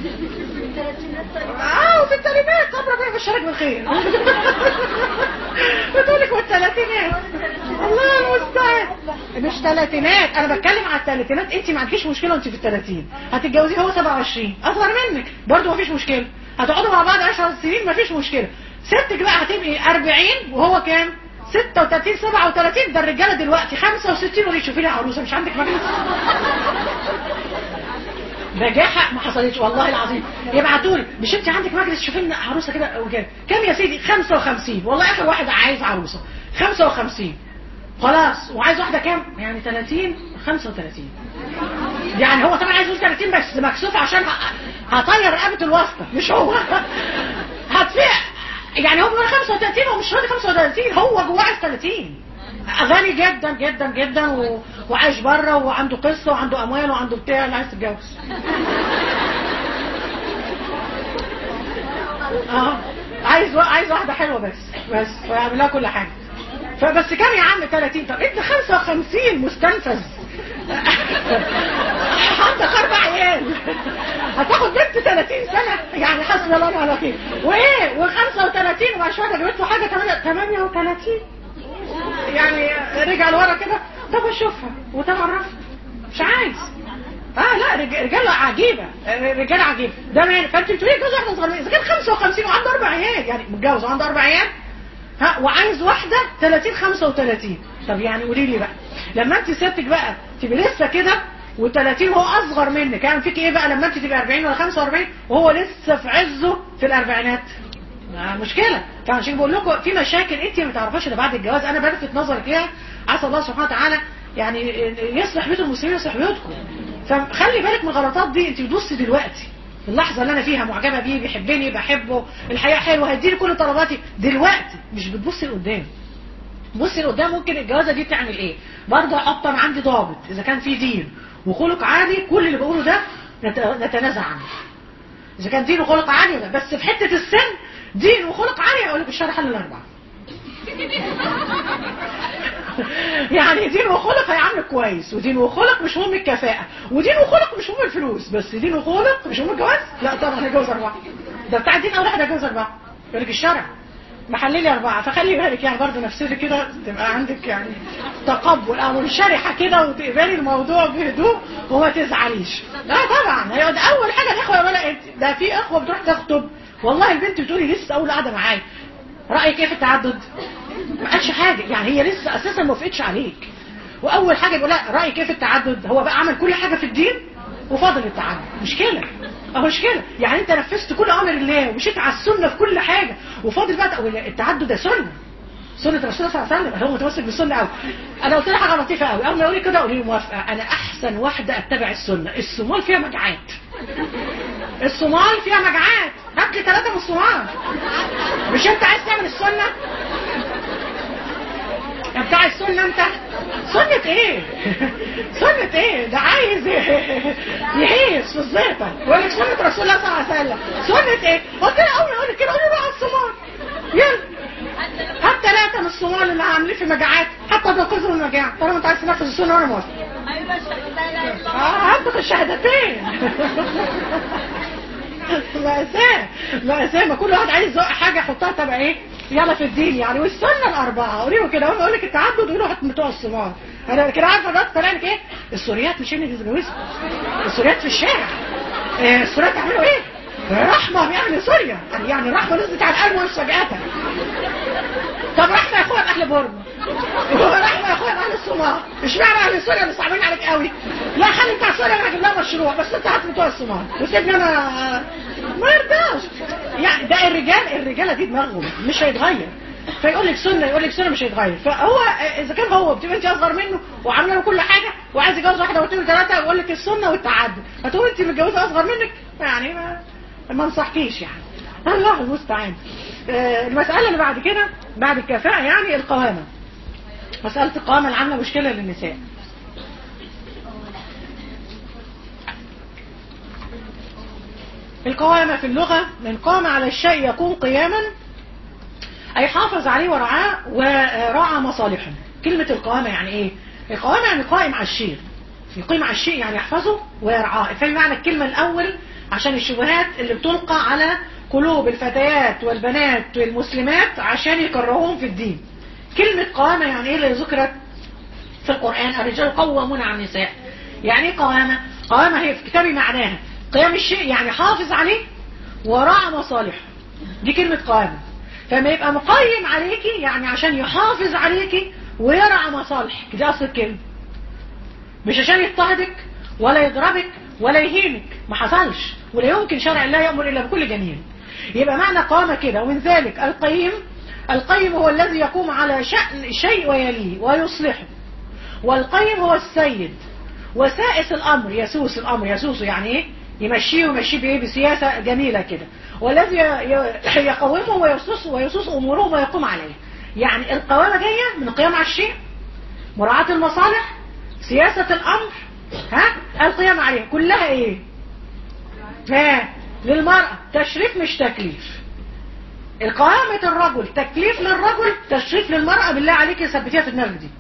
اه وفي التلاتينات طب ربنا يبشرك بالخير بتقولك والثلاثينات الله المستعان مش ثلاثينات انا بتكلم على الثلاثينات انت ما عندكيش مشكله وانت في الثلاثين هتتجوزيه هو 27 اصغر منك برضه ما فيش مشكله هتقعدوا مع بعض 10 سنين ما فيش مشكله ستك بقى هتبقي 40 وهو كام 36 37 ده الرجاله دلوقتي 65 وليه شوفي لي عروسه مش عندك مجلس بجاحة ما حصلتش والله العظيم يبعتوا لي مش انت عندك مجلس شوفي لنا عروسه كده وكده كام يا سيدي 55 والله اخر واحد عايز عروسه 55 خلاص وعايز واحده كام يعني 30 35 يعني هو طبعا عايز يقول 30 بس مكسوف عشان ه- هطير رقبه الواسطه مش هو هتفيع يعني هو بيقول 35 هو مش راضي 35 هو جواه عايز 30 غني جدا جدا جدا و... وعايش بره وعنده قصه وعنده اموال وعنده بتاع اللي عايز تتجوز اه عايز و... عايز واحده حلوه بس بس ويعمل لها كل حاجه فبس كام يا عم 30 طب انت 55 مستنفذ عندك اربع عيال هتاخد بنت 30 سنه يعني حسبي الله ونعم الوكيل وايه و35 وبعد شويه جبت له حاجه 38 يعني رجع لورا كده طب اشوفها وطبعا رفض مش عايز اه لا رج- رجاله عجيبه آه، رجاله عجيبه ده ما فانت بتقولي جوز واحده صغيره اذا كان 55 وعنده اربع عيال يعني متجوز وعنده اربع عيال ها وعايز واحده 30 35 طب يعني قولي لي بقى لما انت سيادتك بقى تبقي لسه كده و30 وهو اصغر منك يعني فيك ايه بقى لما انت تبقى 40 ولا 45 وهو لسه في عزه في الاربعينات آه، مشكلة فعشان بقول لكم في مشاكل انت ما تعرفوش الا بعد الجواز انا بلفت نظرك ليها عسى الله سبحانه وتعالى يعني يصلح بيت المسلمين ويصلح بيوتكم فخلي بالك من الغلطات دي انت بتبصي دلوقتي في اللحظة اللي انا فيها معجبة بيه بيحبني بحبه الحياة حلوة هيديني كل طلباتي دلوقتي مش بتبصي لقدام بصي لقدام ممكن الجوازة دي تعمل ايه برضه احط انا عندي ضابط اذا كان في دين وخلق عالي كل اللي بقوله ده نت- نتنازع عنه اذا كان دين وخلق عالي ده بس في حتة السن دين وخلق عالي اقول لك الشرع حل الاربعه يعني دين وخلق هيعاملك كويس ودين وخلق مش مهم الكفاءة ودين وخلق مش مهم الفلوس بس دين وخلق مش مهم الجواز لا طبعا هيجوز أربعة ده بتاع الدين أول واحد هيجوز أربعة يقول لك الشرع محللي أربعة فخلي بالك يعني برضه نفسيتك كده تبقى عندك يعني تقبل أو منشرحة كده وتقبلي الموضوع بهدوء وما تزعليش لا طبعا هيقعد أول حاجة الإخوة يقولوا لها إنت- ده في إخوة بتروح تخطب والله البنت بتقولي لسه أول قاعدة معايا رأيك إيه في التعدد؟ ما قالش حاجة يعني هي لسه أساسا ما وافقتش عليك وأول حاجة يقول لها رأيك إيه في التعدد؟ هو بقى عمل كل حاجة في الدين وفاضل التعدد مشكلة أهو مشكلة يعني أنت نفذت كل أمر الله ومشيت على السنة في كل حاجة وفاضل بقى أو التعدد ده سنة سنة الرسول صلى الله عليه وسلم هو متمسك بالسنة قوي أنا قلت لها حاجة لطيفة قوي أول ما يقول لي كده قولي لي موافقة أنا أحسن واحدة أتبع السنة الصومال فيها مجاعات الصومال فيها مجاعات هات لي ثلاثة من الصومال مش أنت عايز تعمل السنة يا بتاع السنة انت سنة ايه سنة ايه ده عايز يهيس في الزيطة يقول لك سنة رسول الله صلى الله عليه وسلم سنة ايه قلت له اول يقول لك كده قول له روح على الصومال يلا هات ثلاثة من الصومال اللي عاملين في مجاعات حتى بينقذوا من المجاعة طالما انت عايز تنفذ السنة وانا موافق اه هاتك الشهادتين مأساة مأساة ما كل واحد عايز يزق حاجة يحطها تبع ايه يلا في الدين يعني والسنة الأربعة قولي له كده يقول لك التعدد قولوا هات بتوع الصومال أنا كده عارفة دلوقتي طالع لك ايه السوريات مش اللي بيتجوزوا السوريات في الشارع إيه السوريات يعملوا ايه رحمة يعني سوريا يعني رحمة نزلت على القلب فجأة طب رحمة يا اخويا بأهل بورما ورحمة يا اخويا بأهل الصومال اشمعنى أهل سوريا اللي صعبين عليك قوي لا خلي بتاع سوريا انا هجيب لها مشروع بس انت هات بتوع الصومال وسيبني انا ما يرضاش يعني ده الرجال الرجالة دي دماغهم مش هيتغير فيقول لك سنة يقول لك سنة مش هيتغير فهو اذا كان هو بتبقى انت اصغر منه وعامله له كل حاجة وعايز يتجوز واحدة واثنين وثلاثة يقول لك السنة والتعدد هتقول انت متجوزة اصغر منك يعني ما ما انصحكيش يعني الله المستعان آه، المسألة اللي بعد كده بعد الكفاءة يعني القوامة مسألة القوامة اللي عاملة مشكلة للنساء القوامة في اللغة من قام على الشيء يكون قياما أي حافظ عليه ورعاه وراعى مصالحه كلمة القوامة يعني إيه؟ القوامة يعني قائم على الشيء يقيم على الشيء يعني يحفظه ويرعاه فاهم معنى الكلمة الأول عشان الشبهات اللي بتلقى على قلوب الفتيات والبنات والمسلمات عشان يكرهوهم في الدين كلمة قوامة يعني ايه اللي ذكرت في القرآن الرجال قوامون على النساء يعني ايه قوامة قوامة هي في كتابي معناها قيام الشيء يعني حافظ عليه وراعى مصالحه دي كلمة قوامة فما يبقى مقيم عليكي يعني عشان يحافظ عليكي ويرعى مصالحك دي اصل الكلمه مش عشان يضطهدك ولا يضربك ولا يهينك ما حصلش ولا يمكن شرع الله يأمر إلا بكل جميل يبقى معنى قامة كده ومن ذلك القيم القيم هو الذي يقوم على شأن شيء ويليه ويصلحه والقيم هو السيد وسائس الأمر يسوس الأمر يسوسه يعني ايه يمشيه ويمشيه بايه بسياسة جميلة كده والذي يقومه ويسوس ويسوس أموره ويقوم عليه يعني القوامة جاية من القيام على الشيء مراعاة المصالح سياسة الأمر ها القيام عليها كلها ايه ها للمرأة تشريف مش تكليف القوامة الرجل تكليف للرجل تشريف للمرأة بالله عليك ثبتيها في دماغك دي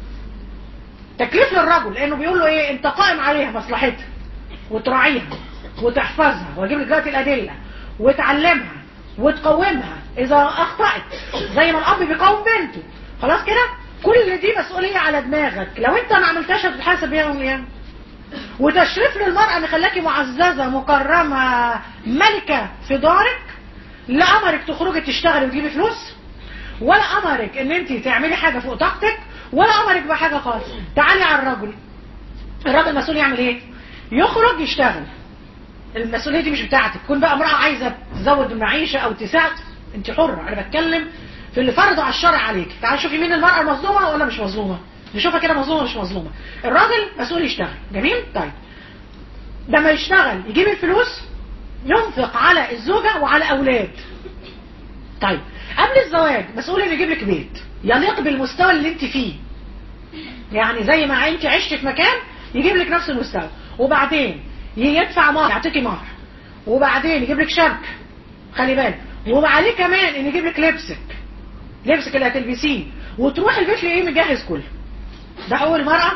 تكليف للرجل لانه بيقول له ايه انت قائم عليها مصلحتها وتراعيها وتحفظها واجيب لك دلوقتي الادله وتعلمها وتقومها اذا اخطأت زي ما الاب بيقوم بنته خلاص كده كل دي مسؤولية على دماغك لو انت ما عملتهاش هتتحاسب يوم القيامة وتشريف للمرأة ان خلاكي معززة مكرمة ملكة في دارك لا امرك تخرجي تشتغلي وتجيبي فلوس ولا امرك ان انت تعملي حاجة فوق طاقتك ولا امرك بحاجة خالص تعالي على الرجل الراجل مسؤول يعمل ايه يخرج يشتغل المسؤولية دي مش بتاعتك كون بقى امرأة عايزة تزود المعيشة او تساعد انت حرة انا بتكلم في اللي فرضه على الشرع عليك تعال شوفي مين المرأة مظلومة ولا مش مظلومة نشوفها كده مظلومة مش مظلومة الراجل مسؤول يشتغل جميل طيب لما يشتغل يجيب الفلوس ينفق على الزوجة وعلى أولاد طيب قبل الزواج مسؤول ان يجيب لك بيت يليق بالمستوى اللي انت فيه يعني زي ما انت عشت في مكان يجيب لك نفس المستوى وبعدين يدفع مهر يعطيكي مهر وبعدين يجيب لك شبكة خلي بالك وعليه كمان ان يجيب لك لبسك لبسك اللي هتلبسيه وتروح البيت لايه مجهز كله ده حقوق المرأة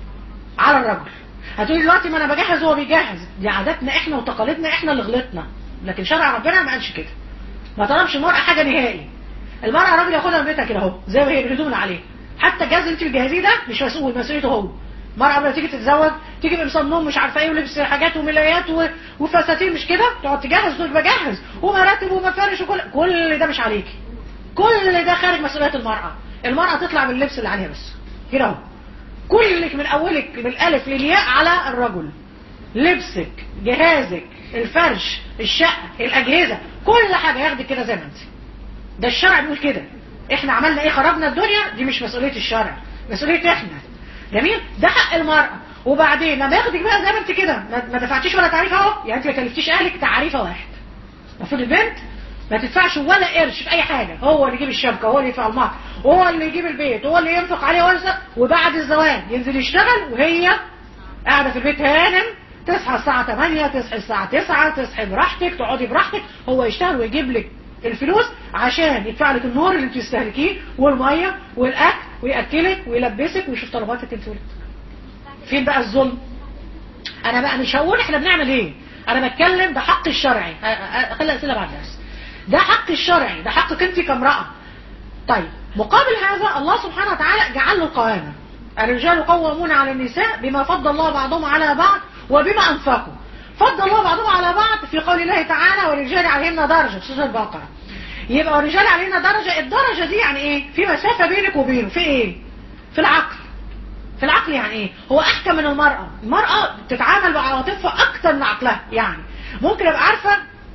على الرجل هتقولي دلوقتي ما انا بجهز وهو بيجهز دي عاداتنا احنا وتقاليدنا احنا اللي غلطنا لكن شرع ربنا ما قالش كده ما طلبش المرأة حاجة نهائي المرأة الراجل ياخدها من بيتها كده اهو زي ما هي بالهدوم اللي عليه حتى الجهاز اللي انت بتجهزيه ده مش مسؤول مسؤوليته هو المرأة قبل ما تيجي تتزوج تيجي بقمصان نوم مش عارفه ايه ولبس حاجات وملايات و... وفساتين مش كده تقعد تجهز تقول بجهز ومراتب ومفارش وكل كل ده مش عليكي كل ده خارج مسؤوليات المرأة المرأة تطلع باللبس اللي عليها بس كده اهو كلك من اولك من الالف للياء على الرجل لبسك جهازك الفرش الشقة الاجهزة كل حاجة ياخدك كده زي ما انت ده الشرع بيقول كده احنا عملنا ايه خربنا الدنيا دي مش مسؤولية الشرع مسؤولية احنا جميل ده حق المرأة وبعدين لما ياخدك بقى زي ما انت كده ما دفعتيش ولا تعريف اهو يعني انت ما كلفتيش اهلك تعريفه واحد المفروض البنت ما تدفعش ولا قرش في اي حاجة هو اللي يجيب الشبكة هو اللي يدفع المهر هو اللي يجيب البيت هو اللي ينفق عليه ورثة وبعد الزواج ينزل يشتغل وهي قاعدة في البيت هانم تصحى الساعة 8 تصحي الساعة 9 تصحي براحتك تقعدي براحتك هو يشتغل ويجيب لك الفلوس عشان يدفع لك النور اللي انت تستهلكيه والمية والاكل ويأكلك ويلبسك ويشوف طلباتك انت ولادك فين بقى الظلم انا بقى مش هقول احنا بنعمل ايه انا بتكلم ده حق الشرعي خلي اسئله بعد الناس ده حق الشرعي ده حقك انت كامرأة طيب مقابل هذا الله سبحانه وتعالى جعل له القوامة الرجال قوامون على النساء بما فضل الله بعضهم على بعض وبما أنفقوا فضل الله بعضهم على بعض في قول الله تعالى والرجال عليهن درجة في سورة البقرة يبقى الرجال علينا درجة الدرجة دي يعني ايه في مسافة بينك وبينه في ايه في العقل في العقل يعني ايه هو احكم من المرأة المرأة بتتعامل بعواطفها اكتر من عقلها يعني ممكن ابقى عارفة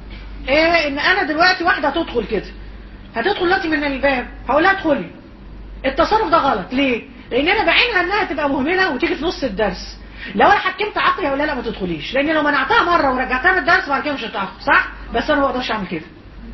ايه ان انا دلوقتي واحدة هتدخل كده هتدخل دلوقتي من الباب هقول لها ادخلي التصرف ده غلط ليه لان انا بعينها انها تبقى مهملة وتيجي في نص الدرس لو انا حكمت عقلي هقول لها لا ما تدخليش لان لو منعتها مرة ورجعتها من الدرس بعد كده مش هتاخد صح بس انا ما اقدرش اعمل كده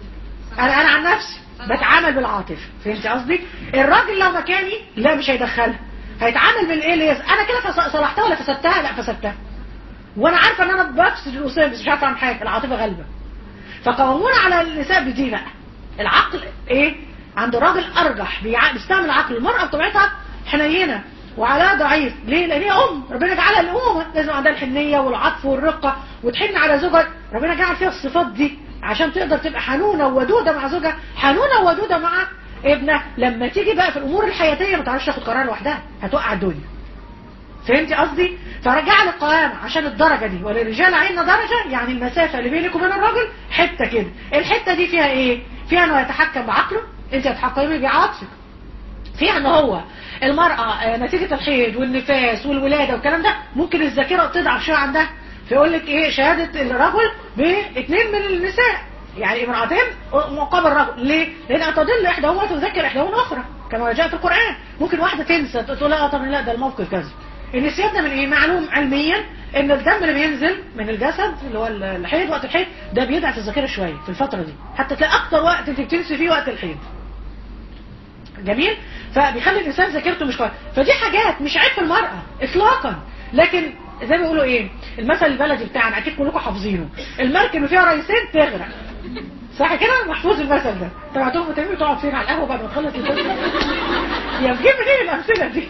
انا انا عن نفسي بتعامل بالعاطفه فهمت قصدي الراجل لو مكاني لا مش هيدخلها هيتعامل بالايه اللي انا كده صلحتها ولا فسدتها لا فسدتها وانا عارفه ان انا بفسد الاسام بس مش عارفه اعمل حاجه العاطفه غالبه فقوامون على النساء بدي بقى العقل ايه عند الراجل ارجح بيستعمل عقل المراه بطبيعتها حنينه وعلى ضعيف ليه لان هي ام ربنا جعلها الامومه لازم عندها الحنيه والعطف والرقه وتحن على زوجها ربنا جعل فيها الصفات دي عشان تقدر تبقى حنونه وودوده مع زوجها حنونه وودوده مع ابنها لما تيجي بقى في الامور الحياتيه ما تعرفش تاخد قرار لوحدها هتوقع الدنيا فهمتي قصدي فرجع القوامة عشان الدرجة دي وللرجال عيننا درجة يعني المسافة اللي بينك وبين الراجل حتة كده الحتة دي فيها ايه فيها انه يتحكم بعقله انت تتحكمي بعاطفك فيها ان هو المرأة آه، نتيجة الحيض والنفاس والولادة والكلام ده ممكن الذاكرة تضعف شوية عندها فيقول لك ايه شهادة الرجل باثنين من النساء يعني امرأتين مقابل رجل ليه؟ لان تضل احداهما تذكر احداهما الاخرى كما جاء في القرآن ممكن واحدة تنسى تقول لا طب لا ده الموقف كذا النسيان ده من ايه معلوم علميا ان الدم اللي بينزل من الجسد اللي هو الحيض وقت الحيض ده بيضعف الذاكره شويه في الفتره دي حتى تلاقي اكتر وقت انت بتنسي فيه وقت الحيض جميل فبيخلي الانسان ذاكرته مش كويس فدي حاجات مش عيب في المراه اطلاقا لكن زي ما بيقولوا ايه المثل البلدي بتاعنا اكيد كلكم حافظينه المركب اللي فيها رئيسين تغرق صح كده محفوظ المثل ده تبعتهم وتعملوا تقعد فين على القهوه بعد ما تخلص القصه يا بجيب منين الامثله دي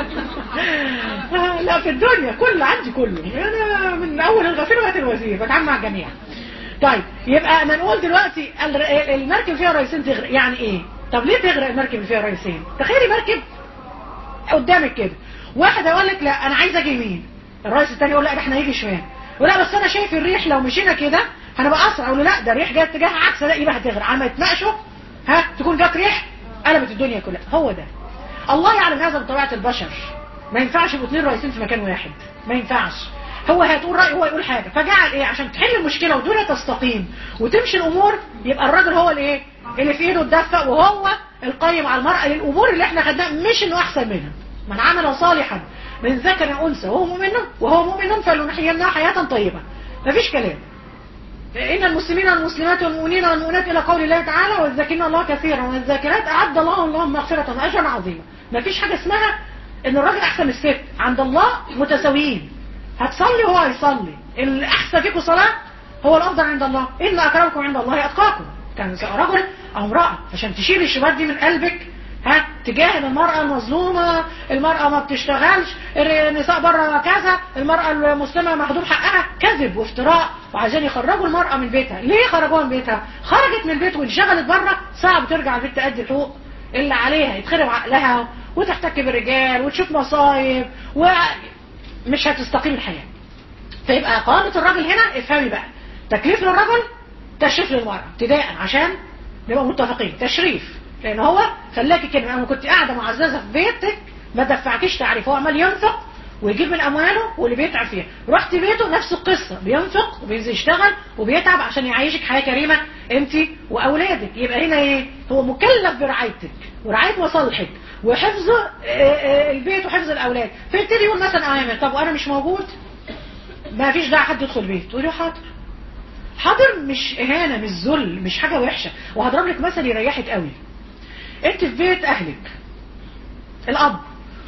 لا في الدنيا كل عندي كله انا من اول الغفير لغايه الوزير بتعامل مع الجميع طيب يبقى ما نقول دلوقتي ال- المركب فيها رئيسين تغرق يعني ايه طب ليه تغرق المركب اللي فيها رئيسين تخيلي مركب قدامك كده واحد يقول لك لا انا عايز اجي يمين الرئيس الثاني يقول لا ده احنا هيجي شمال ولا بس انا شايف الريح لو مشينا كده هنبقى اسرع اقول له لا ده الريح جايه اتجاه عكس لا يبقى هتغرق عم يتناقشوا ها تكون جت ريح قلبت الدنيا كلها هو ده الله يعلم هذا بطبيعه البشر ما ينفعش يبقوا اثنين رئيسين في مكان واحد ما ينفعش هو هتقول رأي هو يقول حاجة فجعل ايه عشان تحل المشكلة والدنيا تستقيم وتمشي الامور يبقى الراجل هو الايه اللي في ايده الدفة وهو القيم على المرأة للامور اللي احنا خدناها مش انه احسن منها من عمل صالحا من ذكر انثى وهو مؤمن وهو مؤمن فلنحيينها حياة طيبة مفيش كلام إن المسلمين والمسلمات والمؤمنين والمؤمنات إلى قول الله تعالى والذاكرين الله كثيرا والذاكرات أعد الله لهم مغفرة وأجرا عظيما مفيش حاجة اسمها إن الراجل أحسن من الست عند الله متساويين هتصلي وهو هيصلي الأحسن فيكم صلاة هو الأفضل عند الله إن أكرمكم عند الله أتقاكم كان سواء رجل أو امرأة عشان تشيل الشباب دي من قلبك ها تجاه المرأة المظلومة المرأة ما بتشتغلش النساء بره كذا المرأة المسلمة مهضوم حقها كذب وافتراء وعايزين يخرجوا المرأة من بيتها ليه خرجوها من بيتها خرجت من البيت وانشغلت بره صعب ترجع البيت تأدي الحقوق اللي عليها يتخرب عقلها وتحتك بالرجال وتشوف مصايب ومش هتستقيم الحياة فيبقى قامة الراجل هنا افهمي بقى تكليف للرجل تشريف للمرأة ابتداء عشان نبقى متفقين تشريف لان هو خلاكي كده انا كنت قاعده معززه في بيتك ما دفعكيش تعريف هو عمال ينفق ويجيب من امواله واللي بيتعب فيها رحت بيته نفس القصه بينفق وبينزل يشتغل وبيتعب عشان يعيشك حياه كريمه انت واولادك يبقى هنا ايه هو مكلف برعايتك ورعايه مصالحك وحفظ البيت وحفظ الاولاد فيبتدي يقول مثلا ايمن طب وانا مش موجود ما فيش داعي حد يدخل البيت تقولي حاضر حاضر مش اهانه مش ذل مش حاجه وحشه وهضرب لك مثل يريحك قوي انت في بيت اهلك الاب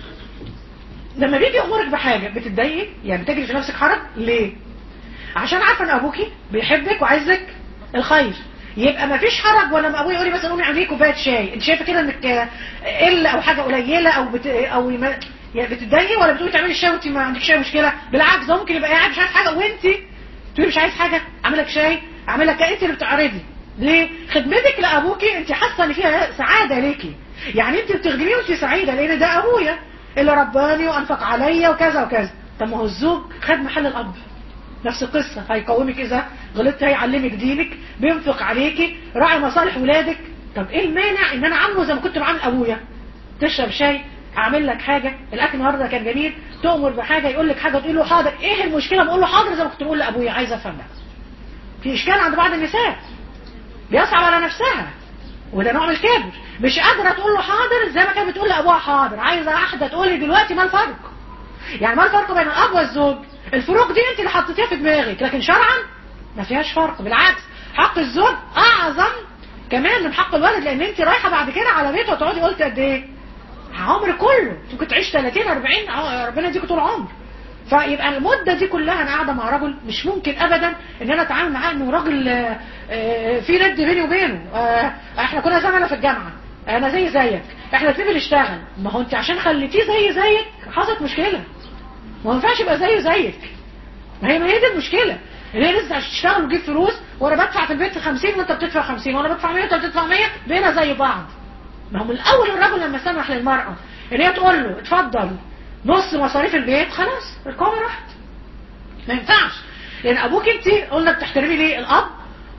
لما بيجي يامرك بحاجه بتتضايقي يعني بتجري في نفسك حرج ليه عشان عارفه ان ابوكي بيحبك وعايزك الخير يبقى ما فيش حرج ولا ابويا يقول لي مثلا قومي اعملي كوبايه شاي انت شايفه كده انك قل او حاجه قليله او بت... او ما... يعني بتتضايقي ولا بتقولي تعملي الشاي وانت ما عندكش اي مشكله بالعكس ده ممكن يبقى قاعد مش عايز حاجه وانت تقولي مش عايز حاجه اعمل لك شاي اعمل لك انت اللي بتعرضي ليه خدمتك لابوكي انت حاسه ان فيها سعاده ليكي يعني انت بتخدميه وانت سعيده لان ده ابويا اللي رباني وانفق عليا وكذا وكذا طب ما هو الزوج خد محل الاب نفس القصة هيقومك إذا غلطت هيعلمك دينك بينفق عليكي راعي مصالح ولادك طب إيه المانع إن أنا عامله زي ما كنت بعمل أبويا تشرب شاي أعمل لك حاجة الأكل النهاردة كان جميل تؤمر بحاجة يقول لك حاجة تقول له حاضر إيه المشكلة بقول له حاضر زي ما كنت بقول لأبويا عايز أفهم بقى في إشكال عند بعض النساء بيصعب على نفسها وده نوع من الكبر مش قادرة تقول له حاضر زي ما كانت بتقول لأبوها حاضر عايزة واحدة تقول لي دلوقتي ما الفرق يعني ما الفرق بين الأب والزوج الفروق دي انت اللي حطيتيها في دماغك لكن شرعا ما فيهاش فرق بالعكس حق الزوج اعظم كمان من حق الولد لان انت رايحه بعد كده على بيته وتقعدي قلت قد ايه عمر كله ممكن تعيش 30 40 ربنا يديك طول عمر فيبقى المدة دي كلها انا قاعدة مع رجل مش ممكن ابدا ان انا اتعامل معاه انه راجل في ند بيني وبينه احنا كنا زملاء في الجامعة انا زي زيك احنا الاثنين بنشتغل ما هو انت عشان خليتيه زي زيك حصلت مشكلة ما ينفعش يبقى زيه زيك ما هي ما هي دي المشكلة ان هي لسه تشتغل وتجيب فلوس وانا بدفع في البيت 50 وانت بتدفع 50 وانا بدفع 100 وانت بتدفع 100 بقينا زي بعض ما هو من الاول الراجل لما سمح للمرأة ان هي تقول له اتفضل نص مصاريف البيت خلاص القوامة راحت ما ينفعش لان ابوك انت قلنا بتحترمي ليه الاب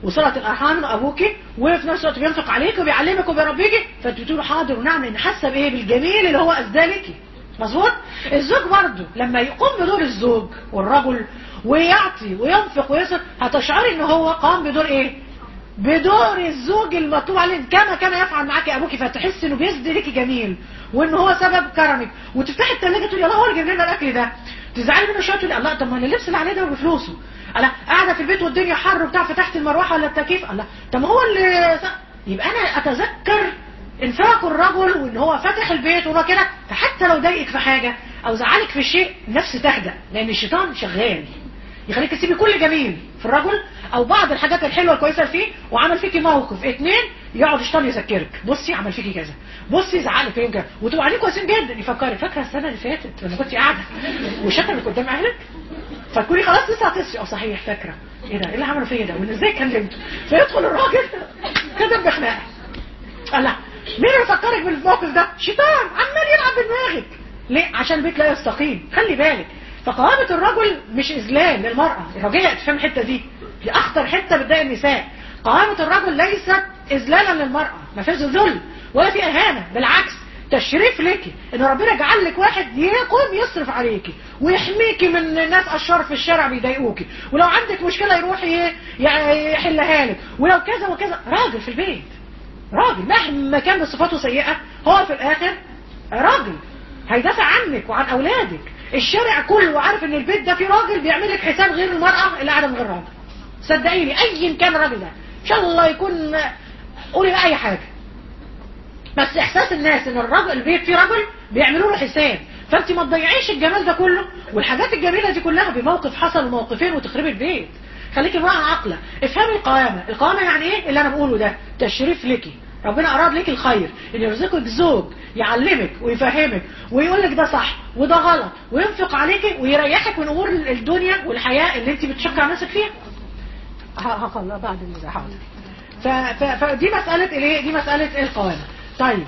وصلة الارحام وابوك وفي نفس الوقت بينفق عليك وبيعلمك وبيربيك فانت بتقول له حاضر ونعم ان حاسه بايه بالجميل اللي هو اسداه لك مظبوط الزوج برضه لما يقوم بدور الزوج والرجل ويعطي وينفق ويصرف هتشعري ان هو قام بدور ايه بدور الزوج المطلوب عليه كما كان يفعل معاك ابوك فتحس انه بيسدي ليكي جميل وان هو سبب كرمك وتفتحي الثلاجه تقولي الله هو اللي جايب لنا الاكل ده تزعلي منه شويه تقولي الله طب ما انا اللبس اللي عليه ده بفلوسه الله قاعده في البيت والدنيا حر وبتاع فتحت المروحه ولا التكييف الله طب ما هو اللي يبقى انا اتذكر انفاق الرجل وان هو فاتح البيت وهو كده فحتى لو ضايقك في حاجه او زعلك في شيء نفس تهدأ لان الشيطان شغال يخليك تسيبي كل جميل في الرجل او بعض الحاجات الحلوه الكويسه فيه وعمل فيكي موقف اتنين يقعد الشيطان يذكرك بصي عمل فيكي كذا بصي زعلك فين كذا وتبقى عليه كويسين جدا يفكرك فاكره السنه اللي فاتت لما كنت قاعده وشكلك قدام اهلك فتكوني خلاص لسه هتصحي اه صحيح فاكره ايه ده ايه اللي عملوا فيا ده وان ازاي كلمته فيدخل الراجل كده بخناقه الله مين اللي فكرك بالموقف ده شيطان عمال يلعب بدماغك ليه عشان البيت لا يستقيم خلي بالك فقوامة الرجل مش إذلال للمرأة الراجل تفهم الحتة دي دي أخطر حتة بتضايق النساء قوامة الرجل ليست إذلالا للمرأة ما فيش ذل ولا في إهانة بالعكس تشريف ليكي ان ربنا جعل لك واحد يقوم يصرف عليكي ويحميكي من ناس اشرار في الشارع بيضايقوكي ولو عندك مشكله يروح ي- ي- يحلها لك ولو كذا وكذا راجل في البيت راجل مهما كان بصفاته سيئه هو في الاخر راجل هيدافع عنك وعن اولادك الشارع كله عارف ان البيت ده فيه راجل بيعمل لك حساب غير المراه اللي قاعده من غير راجل صدقيني ايا كان الراجل ده ان شاء الله يكون قولي بقى اي حاجه بس احساس الناس ان الراجل البيت فيه رجل بيعملوا له حساب فانت ما تضيعيش الجمال ده كله والحاجات الجميله دي كلها بموقف حصل وموقفين وتخربي البيت خليكي امراه عاقله افهمي القوامه القوامه يعني ايه اللي انا بقوله ده تشريف ليكي ربنا اراد ليك الخير ان يرزقك زوج يعلمك ويفهمك ويقول لك ده صح وده غلط وينفق عليكي ويريحك من امور الدنيا والحياه اللي انت بتشكع نفسك فيها هخلص بعد اللي حاضر ف- ف- فدي مسألة الايه دي مسألة القوامة طيب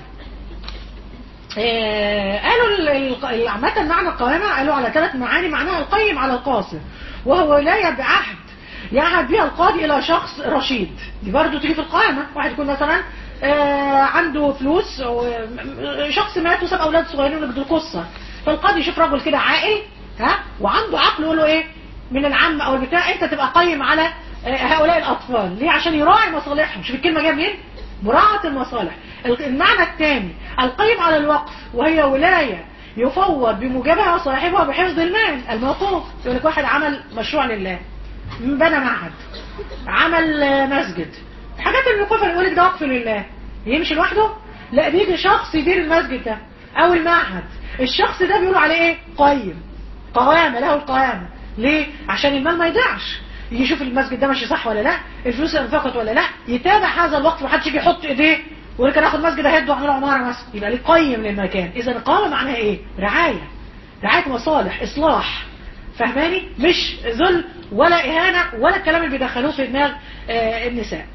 آه، قالوا ال- ال- عامة معنى القوامة قالوا على ثلاث معاني معناها القيم على القاصر وهو ولاية بعهد يعهد بها القاضي إلى شخص رشيد دي برضه تيجي في القائمة واحد يكون مثلا آه، عنده فلوس أو م- شخص مات وساب أولاد صغيرين ولد القصة فالقاضي يشوف رجل كده عاقل ها وعنده عقل يقول له إيه من العم أو البتاع أنت تبقى قيم على آه، هؤلاء الأطفال ليه عشان يراعي مصالحهم شوف الكلمة جايه منين مراعاة المصالح المعنى الثاني القيم على الوقف وهي ولاية يفوض بموجبها صاحبها بحفظ المال الموقوف يقول لك واحد عمل مشروع لله بنى معهد عمل آه، مسجد حاجات الموقوفة يقول لك ده وقف لله يمشي لوحده لا بيجي شخص يدير المسجد ده او المعهد الشخص ده بيقولوا عليه ايه قيم قوامة له القوامة ليه عشان المال ما يضيعش يجي يشوف المسجد ده ماشي صح ولا لا الفلوس انفقت ولا لا يتابع هذا الوقت محدش يجي يحط ايديه ويقول لك انا اخد مسجد اهد واعمل عماره مثلا يبقى ليه قيم للمكان اذا القوامه معناها ايه رعايه رعايه مصالح اصلاح فهماني مش ذل ولا اهانه ولا الكلام اللي بيدخلوه في دماغ آه النساء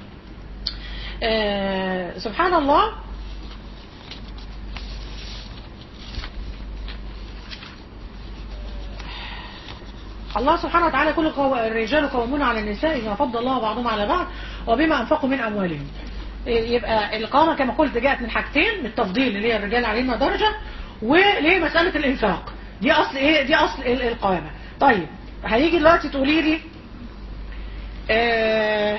آه سبحان الله الله سبحانه وتعالى كل قو... الرجال قوامون على النساء بما فضل الله بعضهم على بعض وبما انفقوا من اموالهم إيه، يبقى القامة كما قلت جاءت من حاجتين من التفضيل اللي هي الرجال علينا درجة وليه مسألة الانفاق دي اصل ايه دي اصل ال- القوامة طيب هيجي دلوقتي تقولي لي آه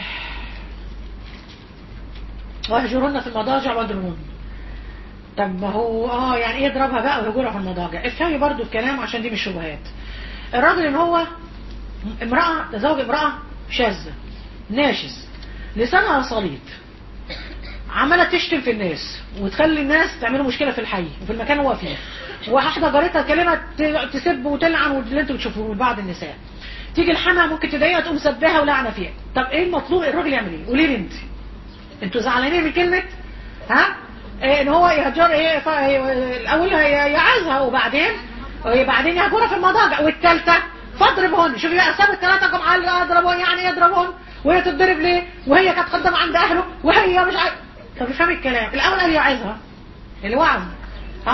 واهجرن في المضاجع واضربوهن طب ما هو اه يعني ايه اضربها بقى وهجرها في المضاجع افهمي برضو الكلام عشان دي مش شبهات الراجل ان هو امرأة تزوج امرأة شاذة ناشز لسانها صليط عمالة تشتم في الناس وتخلي الناس تعملوا مشكلة في الحي وفي المكان اللي هو فيه واحدة جارتها كلمة ت- تسب وتلعن واللي انتوا بتشوفوه من بعض النساء تيجي الحما ممكن تضايقها تقوم سبها ولعنة فيها طب ايه المطلوب الراجل يعمل ايه قولي لي انت انتوا زعلانين من كلمة ها إيه ان هو يهجر ايه ف- إيه، الاول هي- يعزها وبعدين وبعدين يهجرها في المضاجع والثالثه فاضربهن شوفي بقى ساب الثلاثه قام قال اضربهن يعني ايه يضربهن وهي تتضرب ليه وهي كانت خدامه عند اهله وهي مش عارف طب افهمي الكلام الاول قال يعزها الوعظ ها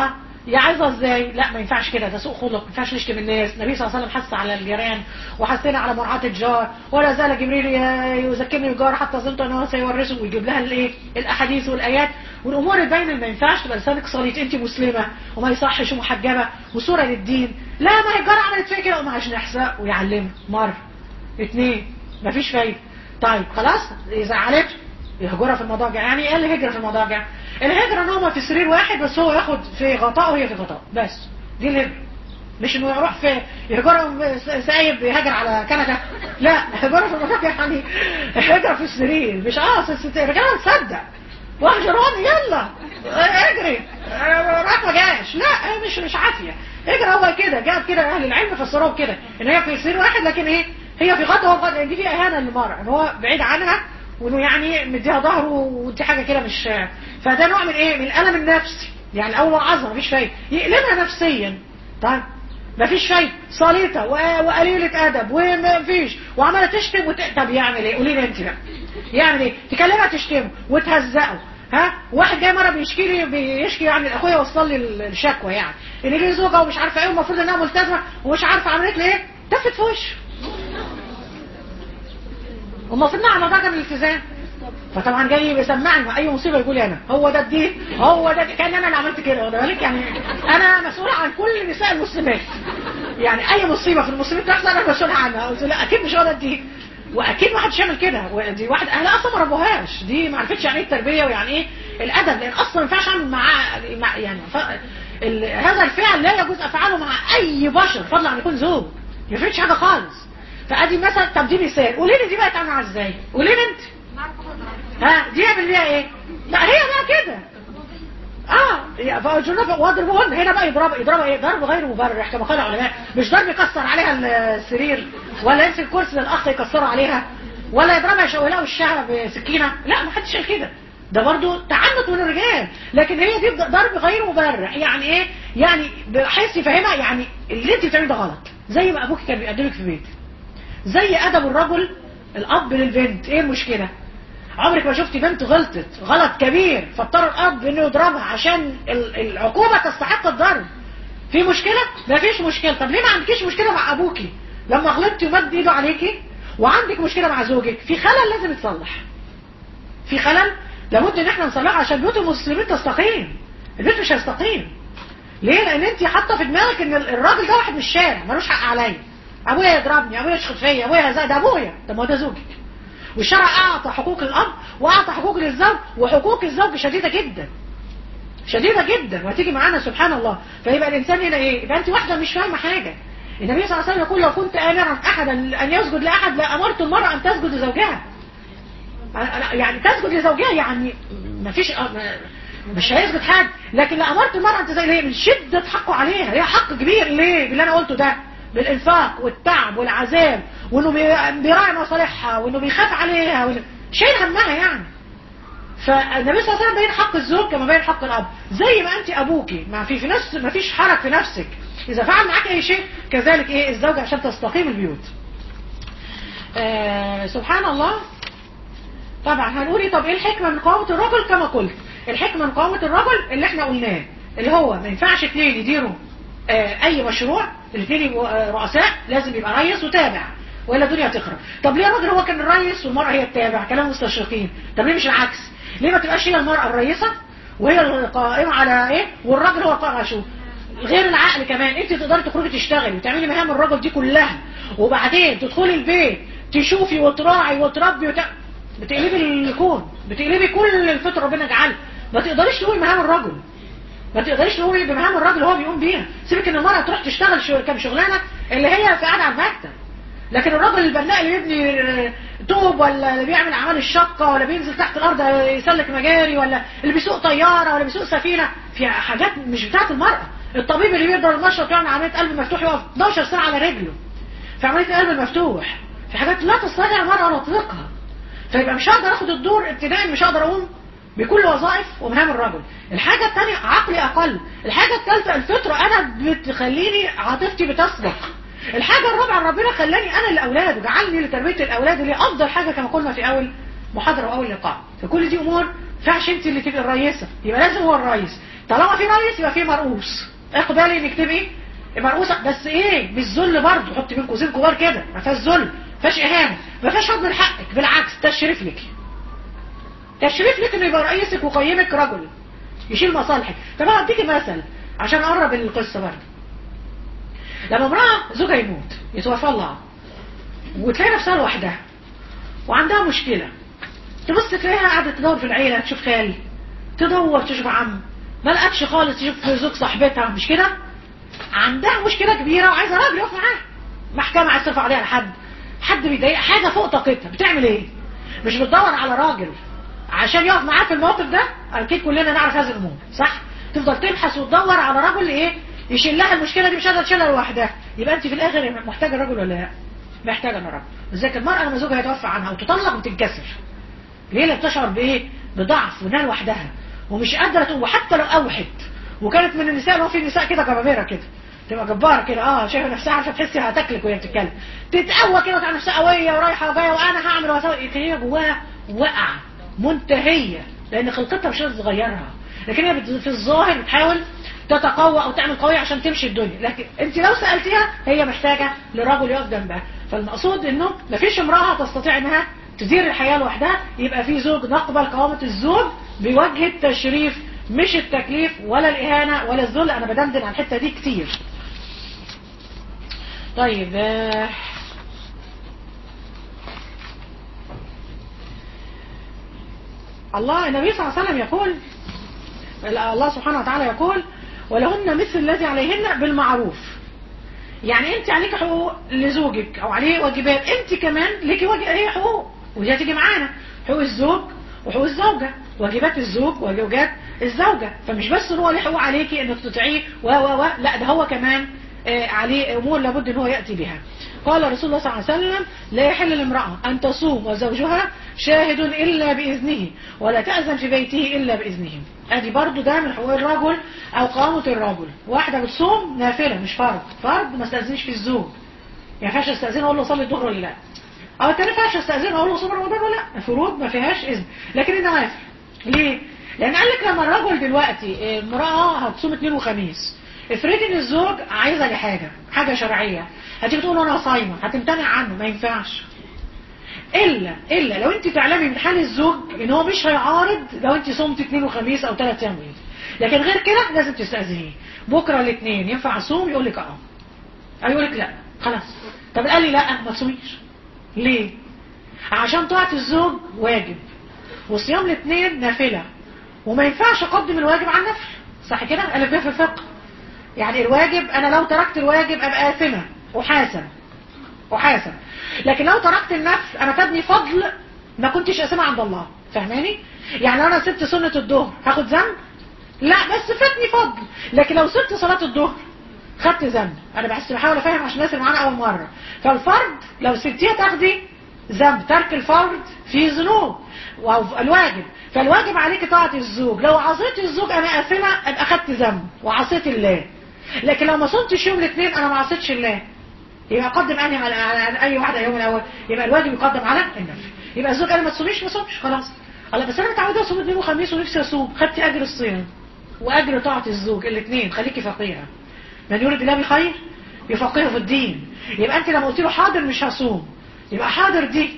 يا عايزه ازاي لا ما ينفعش كده ده سوء خلق ما ينفعش نشتم الناس النبي صلى الله عليه وسلم حث على الجيران وحثنا على مراعاه الجار ولا زال جبريل ي- يذكرني الجار حتى ظننت انه سيورثه ويجيب لها الايه الاحاديث والايات والامور الباينه اللي ما ينفعش تبقى لسانك صليت انت مسلمه وما يصحش ومحجبه وصوره للدين لا ما هي الجار عملت فيا كده وما عشان احساء ويعلمها مره اثنين مفيش فايده طيب خلاص زعلته يهجرها في المضاجع يعني ايه الهجرة في المضاجع الهجرة ان هما في سرير واحد بس هو ياخد في غطاء وهي في غطاء بس دي الهجرة مش انه يروح في يهجرها سايب يهاجر على كندا لا هجرة في المضاجع يعني هجرة في السرير مش اه في الستير كده تصدق واهجروني يلا اجري آه، راح ما جاش لا هي مش مش عافيه اجري هو كده جاب كده اهل العلم فسروه كده ان هي في سرير واحد لكن ايه هي في غطا وهو في غطا دي فيها اهانه للمرأة ان هو بعيد عنها وانه يعني مديها ظهره ودي حاجه كده مش فده نوع من ايه من الالم النفسي يعني اول عظمه مفيش فايده يقلبها نفسيا طيب مفيش فايده صليطه و- وقليله ادب ومفيش وعماله تشتم وت... طب يعمل ايه قولي لي انت بقى يعمل ايه تكلمها تشتمه وتهزقه ها واحد جاي مره بيشكي لي بيشكي يعني اخويا وصل لي الشكوى يعني ان ليه زوجه ومش عارفه ايه والمفروض انها ملتزمه ومش عارفه عملت لي ايه تفت في وشه والمفروض انها على درجه من الالتزام فطبعا جاي بيسمعني اي مصيبه يقول لي انا هو ده الدين هو ده كان انا اللي عملت كده واخد بالك يعني انا مسؤول عن كل نساء المسلمات يعني اي مصيبه في المسلمين تحصل انا مسؤول عنها قلت لا اكيد مش هو ده الدين واكيد ما حدش يعمل كده ودي واحد اهلها اصلا ما ربوهاش دي ما عرفتش يعني ايه التربيه ويعني ايه الادب لان اصلا ما ينفعش اعمل معاه مع يعني ف... ال... هذا الفعل لا يجوز افعاله مع اي بشر فضلا عن يكون زوج ما يفرقش حاجه خالص فادي مثلا طب دي مثال قولي لي دي بقى تعمل معاها ازاي قولي لي انت ها دي يعمل بيها ايه لا هي بقى كده اه فاجرنا واضربهن هنا بقى يضرب يضرب ايه ضرب غير مبرح كما قال العلماء مش ضرب يكسر عليها السرير ولا يمسك كرسي للاخ يكسره عليها ولا يضربها يشوهلها وشها بسكينه لا ما حدش قال كده ده برضو تعنت من الرجال لكن هي دي ضرب غير مبرح يعني ايه يعني بحيث يفهمها يعني اللي انت بتعمله ده غلط زي ما ابوك كان بيقدمك في بيتك زي ادب الرجل الاب للبنت ايه المشكله عمرك ما شفتي بنت غلطت غلط كبير فاضطر الاب انه يضربها عشان ال- العقوبه تستحق الضرب في مشكله ما فيش مشكله طب ليه ما عندكيش مشكله مع ابوكي لما غلطتي ومد ايده عليكي وعندك مشكله مع زوجك في خلل لازم يتصلح في خلل لابد ان احنا نصلحه عشان بيوت المسلمين تستقيم البيت مش هيستقيم ليه لان انت حاطه في دماغك ان الراجل ده واحد من الشارع ملوش حق عليا ابويا يضربني ابويا يشخط فيا ابويا يزعق ده ابويا طب ما هو ده زوجك والشرع اعطى حقوق الاب واعطى حقوق للزوج وحقوق الزوج شديده جدا شديده جدا وهتيجي معانا سبحان الله فيبقى الانسان هنا ايه يبقى انت واحده مش فاهمه حاجه النبي صلى الله عليه وسلم يقول لو كنت امرا احدا ان يسجد لاحد لامرت المراه ان تسجد لزوجها يعني تسجد لزوجها يعني ما فيش مش هيسجد حد لكن لامرت المراه ان تسجد ليه من شده حقه عليها هي حق كبير ليه باللي انا قلته ده بالانفاق والتعب والعذاب وانه بي- بيراعي مصالحها وانه بيخاف عليها وإنه شايل همها يعني فالنبي صلى الله عليه وسلم بين حق الزوج كما بين حق الاب زي ما انت ابوكي ما في في نفس ما فيش حرج في نفسك اذا فعل معاك اي شيء كذلك ايه الزوج عشان تستقيم البيوت آه سبحان الله طبعا هنقول إيه طب ايه الحكمه من قوامه الرجل كما قلت الحكمه من قوامه الرجل اللي احنا قلناه اللي هو ما ينفعش اثنين يديروا آه اي مشروع الاثنين يبقوا آه، رؤساء لازم يبقى رئيس وتابع والا الدنيا هتخرب طب ليه الراجل هو كان الرئيس والمراه هي التابع كلام مستشرقين طب ليه مش العكس ليه ما تبقاش هي المراه الرئيسه وهي القائمه على ايه والراجل هو القائم على شو غير العقل كمان انت تقدري تخرجي تشتغلي وتعملي مهام الراجل دي كلها وبعدين تدخلي البيت تشوفي وتراعي وتربي وت... بتقلبي الكون بتقلبي كل الفطر ربنا جعلها ما تقدريش تقولي مهام الرجل ما تقدريش تقولي بمهام الراجل هو بيقوم بيها سيبك ان المرأة تروح تشتغل شو كام شغلانة اللي هي قاعدة على المكتب لكن الراجل البناء اللي بيبني آه، طوب ولا اللي بيعمل اعمال الشقة ولا بينزل تحت الارض يسلك مجاري ولا اللي بيسوق طيارة ولا بيسوق سفينة في حاجات مش بتاعت المرأة الطبيب اللي بيقدر المشرط يعمل عملية قلب مفتوح يقف 12 ساعة على رجله في عملية القلب المفتوح في حاجات لا تستطيع المرأة ان تطلقها فيبقى مش هقدر اخد الدور ابتدائي مش هقدر اقوم بكل وظائف ومهام الرجل الحاجة الثانية عقلي اقل الحاجة الثالثة الفطرة انا بتخليني عاطفتي بتسبق الحاجة الرابعة ربنا خلاني انا الاولاد وجعلني لتربية الاولاد اللي افضل حاجة كما قلنا في اول محاضرة واول لقاء فكل دي امور فعش انت اللي تبقى الرئيسة يبقى لازم هو الرئيس طالما في رئيس يبقى في مرؤوس اخد بالي انك تبقي مرقوصه بس ايه مش ذل برضه حط بين قوسين كبار كده ما فيهاش ذل ما فيهاش اهانه ما فيهاش هضم لحقك بالعكس تشريف لك تشريف لك انه يبقى رئيسك وقيمك رجل يشيل مصالحك طب انا اديكي مثل عشان اقرب القصه برضه لما امراه زوجها يموت يتوفى الله وتلاقي نفسها لوحدها وعندها مشكله تبص تلاقيها قاعده تدور في العيله تشوف خال تدور تشوف عم ما لقتش خالص تشوف زوج صاحبتها مش كده عندها مشكله كبيره وعايزه راجل يقف معاها محكمه عايز ترفع عليها لحد حد بيضايق حاجه فوق طاقتها بتعمل ايه مش بتدور على راجل عشان يقف معاها في الموقف ده اكيد كلنا نعرف هذه الامور صح تفضل تبحث وتدور على رجل ايه يشيل لها المشكله دي مش قادره تشيلها لوحدها يبقى انت في الاخر محتاجه رجل ولا لا محتاجه رجل لذلك المراه لما زوجها يتوفى عنها وتطلق وتتكسر ليه لا بتشعر بايه بضعف وانها لوحدها ومش قادره تقوم وحتى لو اوحد وكانت من النساء اللي هو في نساء كده جبابره كده تبقى جباره كده اه شايفه نفسها عارفه تحسي هتاكلك وهي بتتكلم تتقوى كده وتعمل نفسها قويه ورايحه وجايه وانا هعمل واسوي هي جواها واقعه منتهيه لان خلقتها مش قادره تغيرها لكن هي بت- في الظاهر بتحاول تتقوى او تعمل قويه عشان تمشي الدنيا لكن انت لو سالتيها هي محتاجه لرجل يقف جنبها فالمقصود انه مفيش امراه تستطيع انها تدير الحياه لوحدها يبقى في زوج نقبل قوامه الزوج بوجه التشريف مش التكليف ولا الاهانه ولا الذل انا بدندن على الحته دي كتير طيب آه، الله النبي صلى الله عليه وسلم يقول الله سبحانه وتعالى يقول ولهن مثل الذي عليهن بالمعروف يعني انت عليك حقوق لزوجك او عليه واجبات انت كمان ليكي واجب ايه حقوق ودي هتيجي معانا حقوق الزوج وحقوق الزوجة واجبات الزوج وواجبات الزوجة فمش بس ان هو ليه حقوق عليكي انك تطيعيه و و و لا ده هو كمان آه، عليه امور لابد ان هو ياتي بها قال رسول الله صلى الله عليه وسلم لا يحل لامرأة أن تصوم وزوجها شاهد إلا بإذنه ولا تأذن في بيته إلا بإذنه ادي برضو ده من حقوق الرجل أو قوامة الرجل واحدة بتصوم نافلة مش فرض فرض ما استأذنش في الزوج يعني ما ينفعش استأذن أقول له صلي الظهر ولا لا أو التاني ما ينفعش استأذن أقول له صوم رمضان ولا لا فروض ما فيهاش إذن لكن النوافل ليه؟ لأن قال لك لما الرجل دلوقتي امرأة هتصوم اثنين وخميس افرضي ان الزوج عايزة لحاجة حاجة شرعية هتيجي تقول له انا صايمة هتمتنع عنه ما ينفعش الا الا لو انت تعلمي من حال الزوج ان هو مش هيعارض لو انت صمت اثنين وخميس او ثلاث ايام بيض. لكن غير كده لازم تستأذنيه بكره الاثنين ينفع اصوم يقول لك اه أو يقول لك لا خلاص طب قال لي لا ما تصوميش ليه عشان طاعة الزوج واجب وصيام الاثنين نافلة وما ينفعش اقدم الواجب على النفل صح كده قال في الفقه يعني الواجب انا لو تركت الواجب ابقى اثمه احاسب احاسب لكن لو تركت النفل انا فادني فضل ما كنتش اثمه عند الله فاهماني يعني لو انا سبت سنه الظهر هاخد ذنب لا بس فاتني فضل لكن لو سبت صلاه الظهر خدت ذنب انا بحس بحاول افهم عشان الناس اللي معانا اول مره فالفرض لو سبتيها تاخدي ذنب ترك الفرض فيه ذنوب والواجب فالواجب عليك طاعة الزوج لو عصيت الزوج انا اثمة ابقى اخدت ذنب وعصيت الله لكن لو ما صمتش يوم الاثنين انا ما عصيتش الله يبقى اقدم اني على, على اي واحده يوم الاول يبقى الواجب يقدم على النفل يبقى الزوج قال ما تصوميش ما تصومش خلاص الله بس انا متعوده اصوم اثنين وخميس ونفسي اصوم خدتي اجر الصيام واجر طاعه الزوج الاثنين خليكي فقيره من يريد الله بخير يفقهه في الدين يبقى انت لما قلت له حاضر مش هصوم يبقى حاضر دي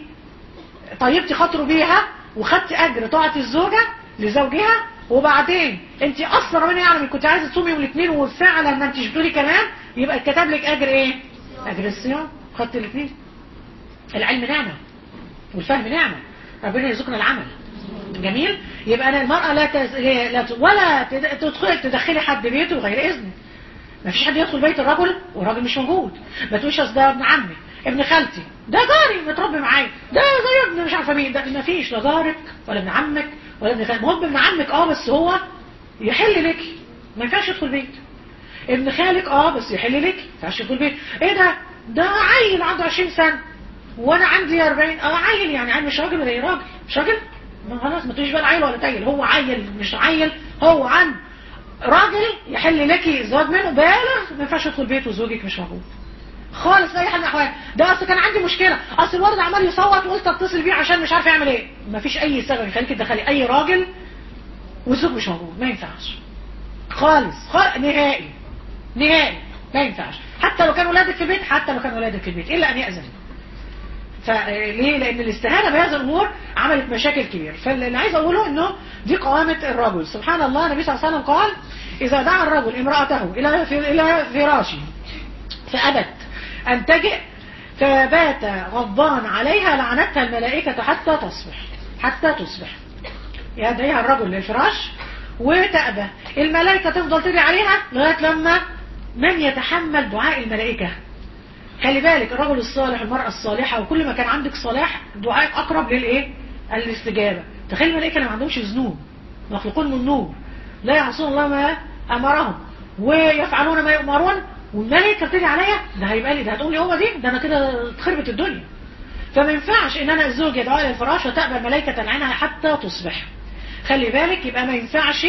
طيبتي خاطره بيها وخدتي اجر طاعه الزوجه لزوجها وبعدين انت اصلا ربنا يعلم كنت عايزه تصومي يوم الاثنين وفعلا ما انتش بتقولي كمان يبقى اتكتب لك اجر ايه اجر الصيام خدت الاثنين العلم نعمه والفهم نعمه ربنا يرزقنا العمل جميل يبقى انا المراه لا, تز... لا ت... ولا تد- تدخلي تدخلي حد بيته غير اذن ما فيش حد يدخل بيت الرجل والراجل مش موجود ما تقوليش اصل ده ابن عمي ابن خالتي ده جاري متربي معايا ده زي ابن مش عارفه مين ده ما فيش لا جارك ولا ابن عمك ولا ابن خالك المهم ابن عمك اه بس هو يحل لك ما ينفعش يدخل بيت ابن خالك اه بس يحل لك ما ينفعش يدخل بيت ايه ده ده عيل عنده 20 سنه وانا عندي 40 اه عيل يعني عيل مش راجل ولا ايه راجل مش راجل ما خلاص ما تقوليش بقى عيل ولا تايل هو عيل مش عيل هو عن راجل يحل لك الزواج منه بالغ ما ينفعش يدخل بيت وزوجك مش موجود خالص اي حد من الاحوال ده اصل كان عندي مشكله اصل الولد عمال يصوت وقلت اتصل بيه عشان مش عارف يعمل ايه مفيش اي سبب يخليك تدخلي اي راجل والزوج مش موجود ما ينفعش خالص خالص نهائي نهائي ما ينفعش حتى لو كان ولادك في البيت حتى لو كان ولادك في البيت الا ان يأذن فليه لان الاستهانه بهذه الامور عملت مشاكل كبيره فاللي عايز اقوله انه دي قوامه الرجل سبحان الله النبي صلى الله عليه وسلم قال اذا دعا الرجل امراته الى الى فراشه فابت ان تجئ فبات غضبان عليها لعنتها الملائكه حتى تصبح حتى تصبح يدعيها الرجل للفراش وتأبى الملائكة تفضل تدعي عليها لغاية لما من يتحمل دعاء الملائكة خلي بالك الرجل الصالح المرأة الصالحة وكل ما كان عندك صلاح دعائك أقرب للإيه الاستجابة تخيل الملائكة اللي ما عندهمش ذنوب مخلوقون من نور لا يعصون الله ما أمرهم ويفعلون ما يؤمرون والملائكة بتدعي عليا ده هيبقى لي ده هتقول لي هو دي ده أنا كده اتخربت الدنيا فما ينفعش ان انا الزوج يدعو الى الفراش وتقبل الملائكة تلعنها حتى تصبح خلي بالك يبقى ما ينفعش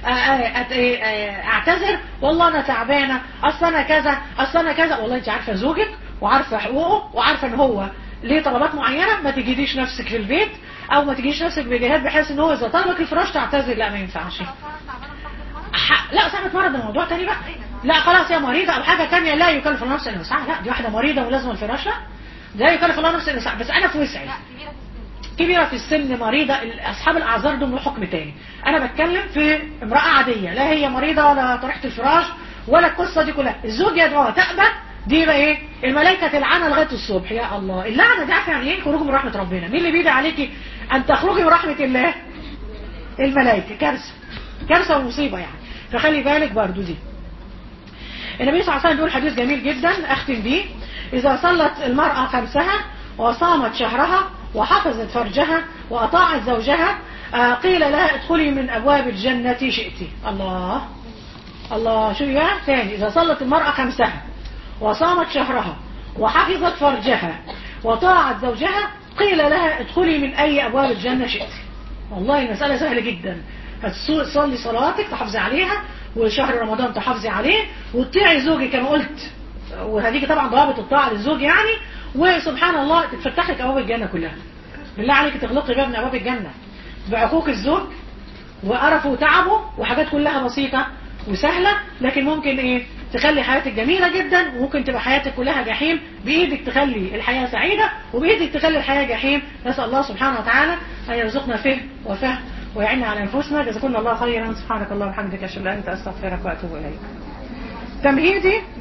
اعتذر والله انا تعبانه اصل انا كذا اصل انا كذا والله انت عارفه زوجك وعارفه حقوقه وعارفه ان هو ليه طلبات معينه ما تجيديش نفسك في البيت او ما تجيش نفسك بجهاد بحيث ان هو اذا طلبك الفراش تعتذر لا ما ينفعش لا صاحبة مرض ده موضوع تاني بقى لا خلاص يا مريضة او حاجة تانية لا يكلف الله نفسا الا وسعها لا دي واحدة مريضة ولازم الفراش لا لا يكلف الله نفسا الا وسعها بس انا في وسعي كبيرة في السن مريضة أصحاب الأعذار دول حكم تاني أنا بتكلم في امرأة عادية لا هي مريضة ولا طريحة الفراش ولا القصة دي كلها الزوج يدعوها تأبى دي بقى ايه الملائكة تلعنها لغاية الصبح يا الله اللعنة دي عارفة يعني ايه خروج من رحمة ربنا مين اللي بيدعي عليكي أن تخرجي من رحمة الله الملائكة كارثة كارثة ومصيبة يعني فخلي بالك برضو دي النبي صلى الله عليه وسلم بيقول حديث جميل جدا أختم بيه إذا صلت المرأة خمسها وصامت شهرها وحفظت فرجها وأطاعت زوجها آه قيل لها ادخلي من أبواب الجنة شئت الله الله شو يا ثاني إذا صلت المرأة خمسها وصامت شهرها وحفظت فرجها وطاعت زوجها قيل لها ادخلي من أي أبواب الجنة شئت والله المسألة سهلة جدا هتصلي صلاتك تحافظي عليها وشهر رمضان تحافظي عليه وتطيعي زوجك كما قلت وهذه طبعا ضوابط الطاعة للزوج يعني وسبحان الله تتفتح لك ابواب الجنه كلها بالله عليك تغلقي باب من ابواب الجنه بعقوق الزوج وقرفه وتعبه وحاجات كلها بسيطه وسهله لكن ممكن ايه تخلي حياتك جميله جدا وممكن تبقى حياتك كلها جحيم بايدك تخلي الحياه سعيده وبايدك تخلي الحياه جحيم نسال الله سبحانه وتعالى ان يرزقنا فهم وفهم ويعيننا على انفسنا جزاكم الله خيرا سبحانك اللهم وبحمدك اشهد ان لا اله الا انت استغفرك واتوب اليك تمهيدي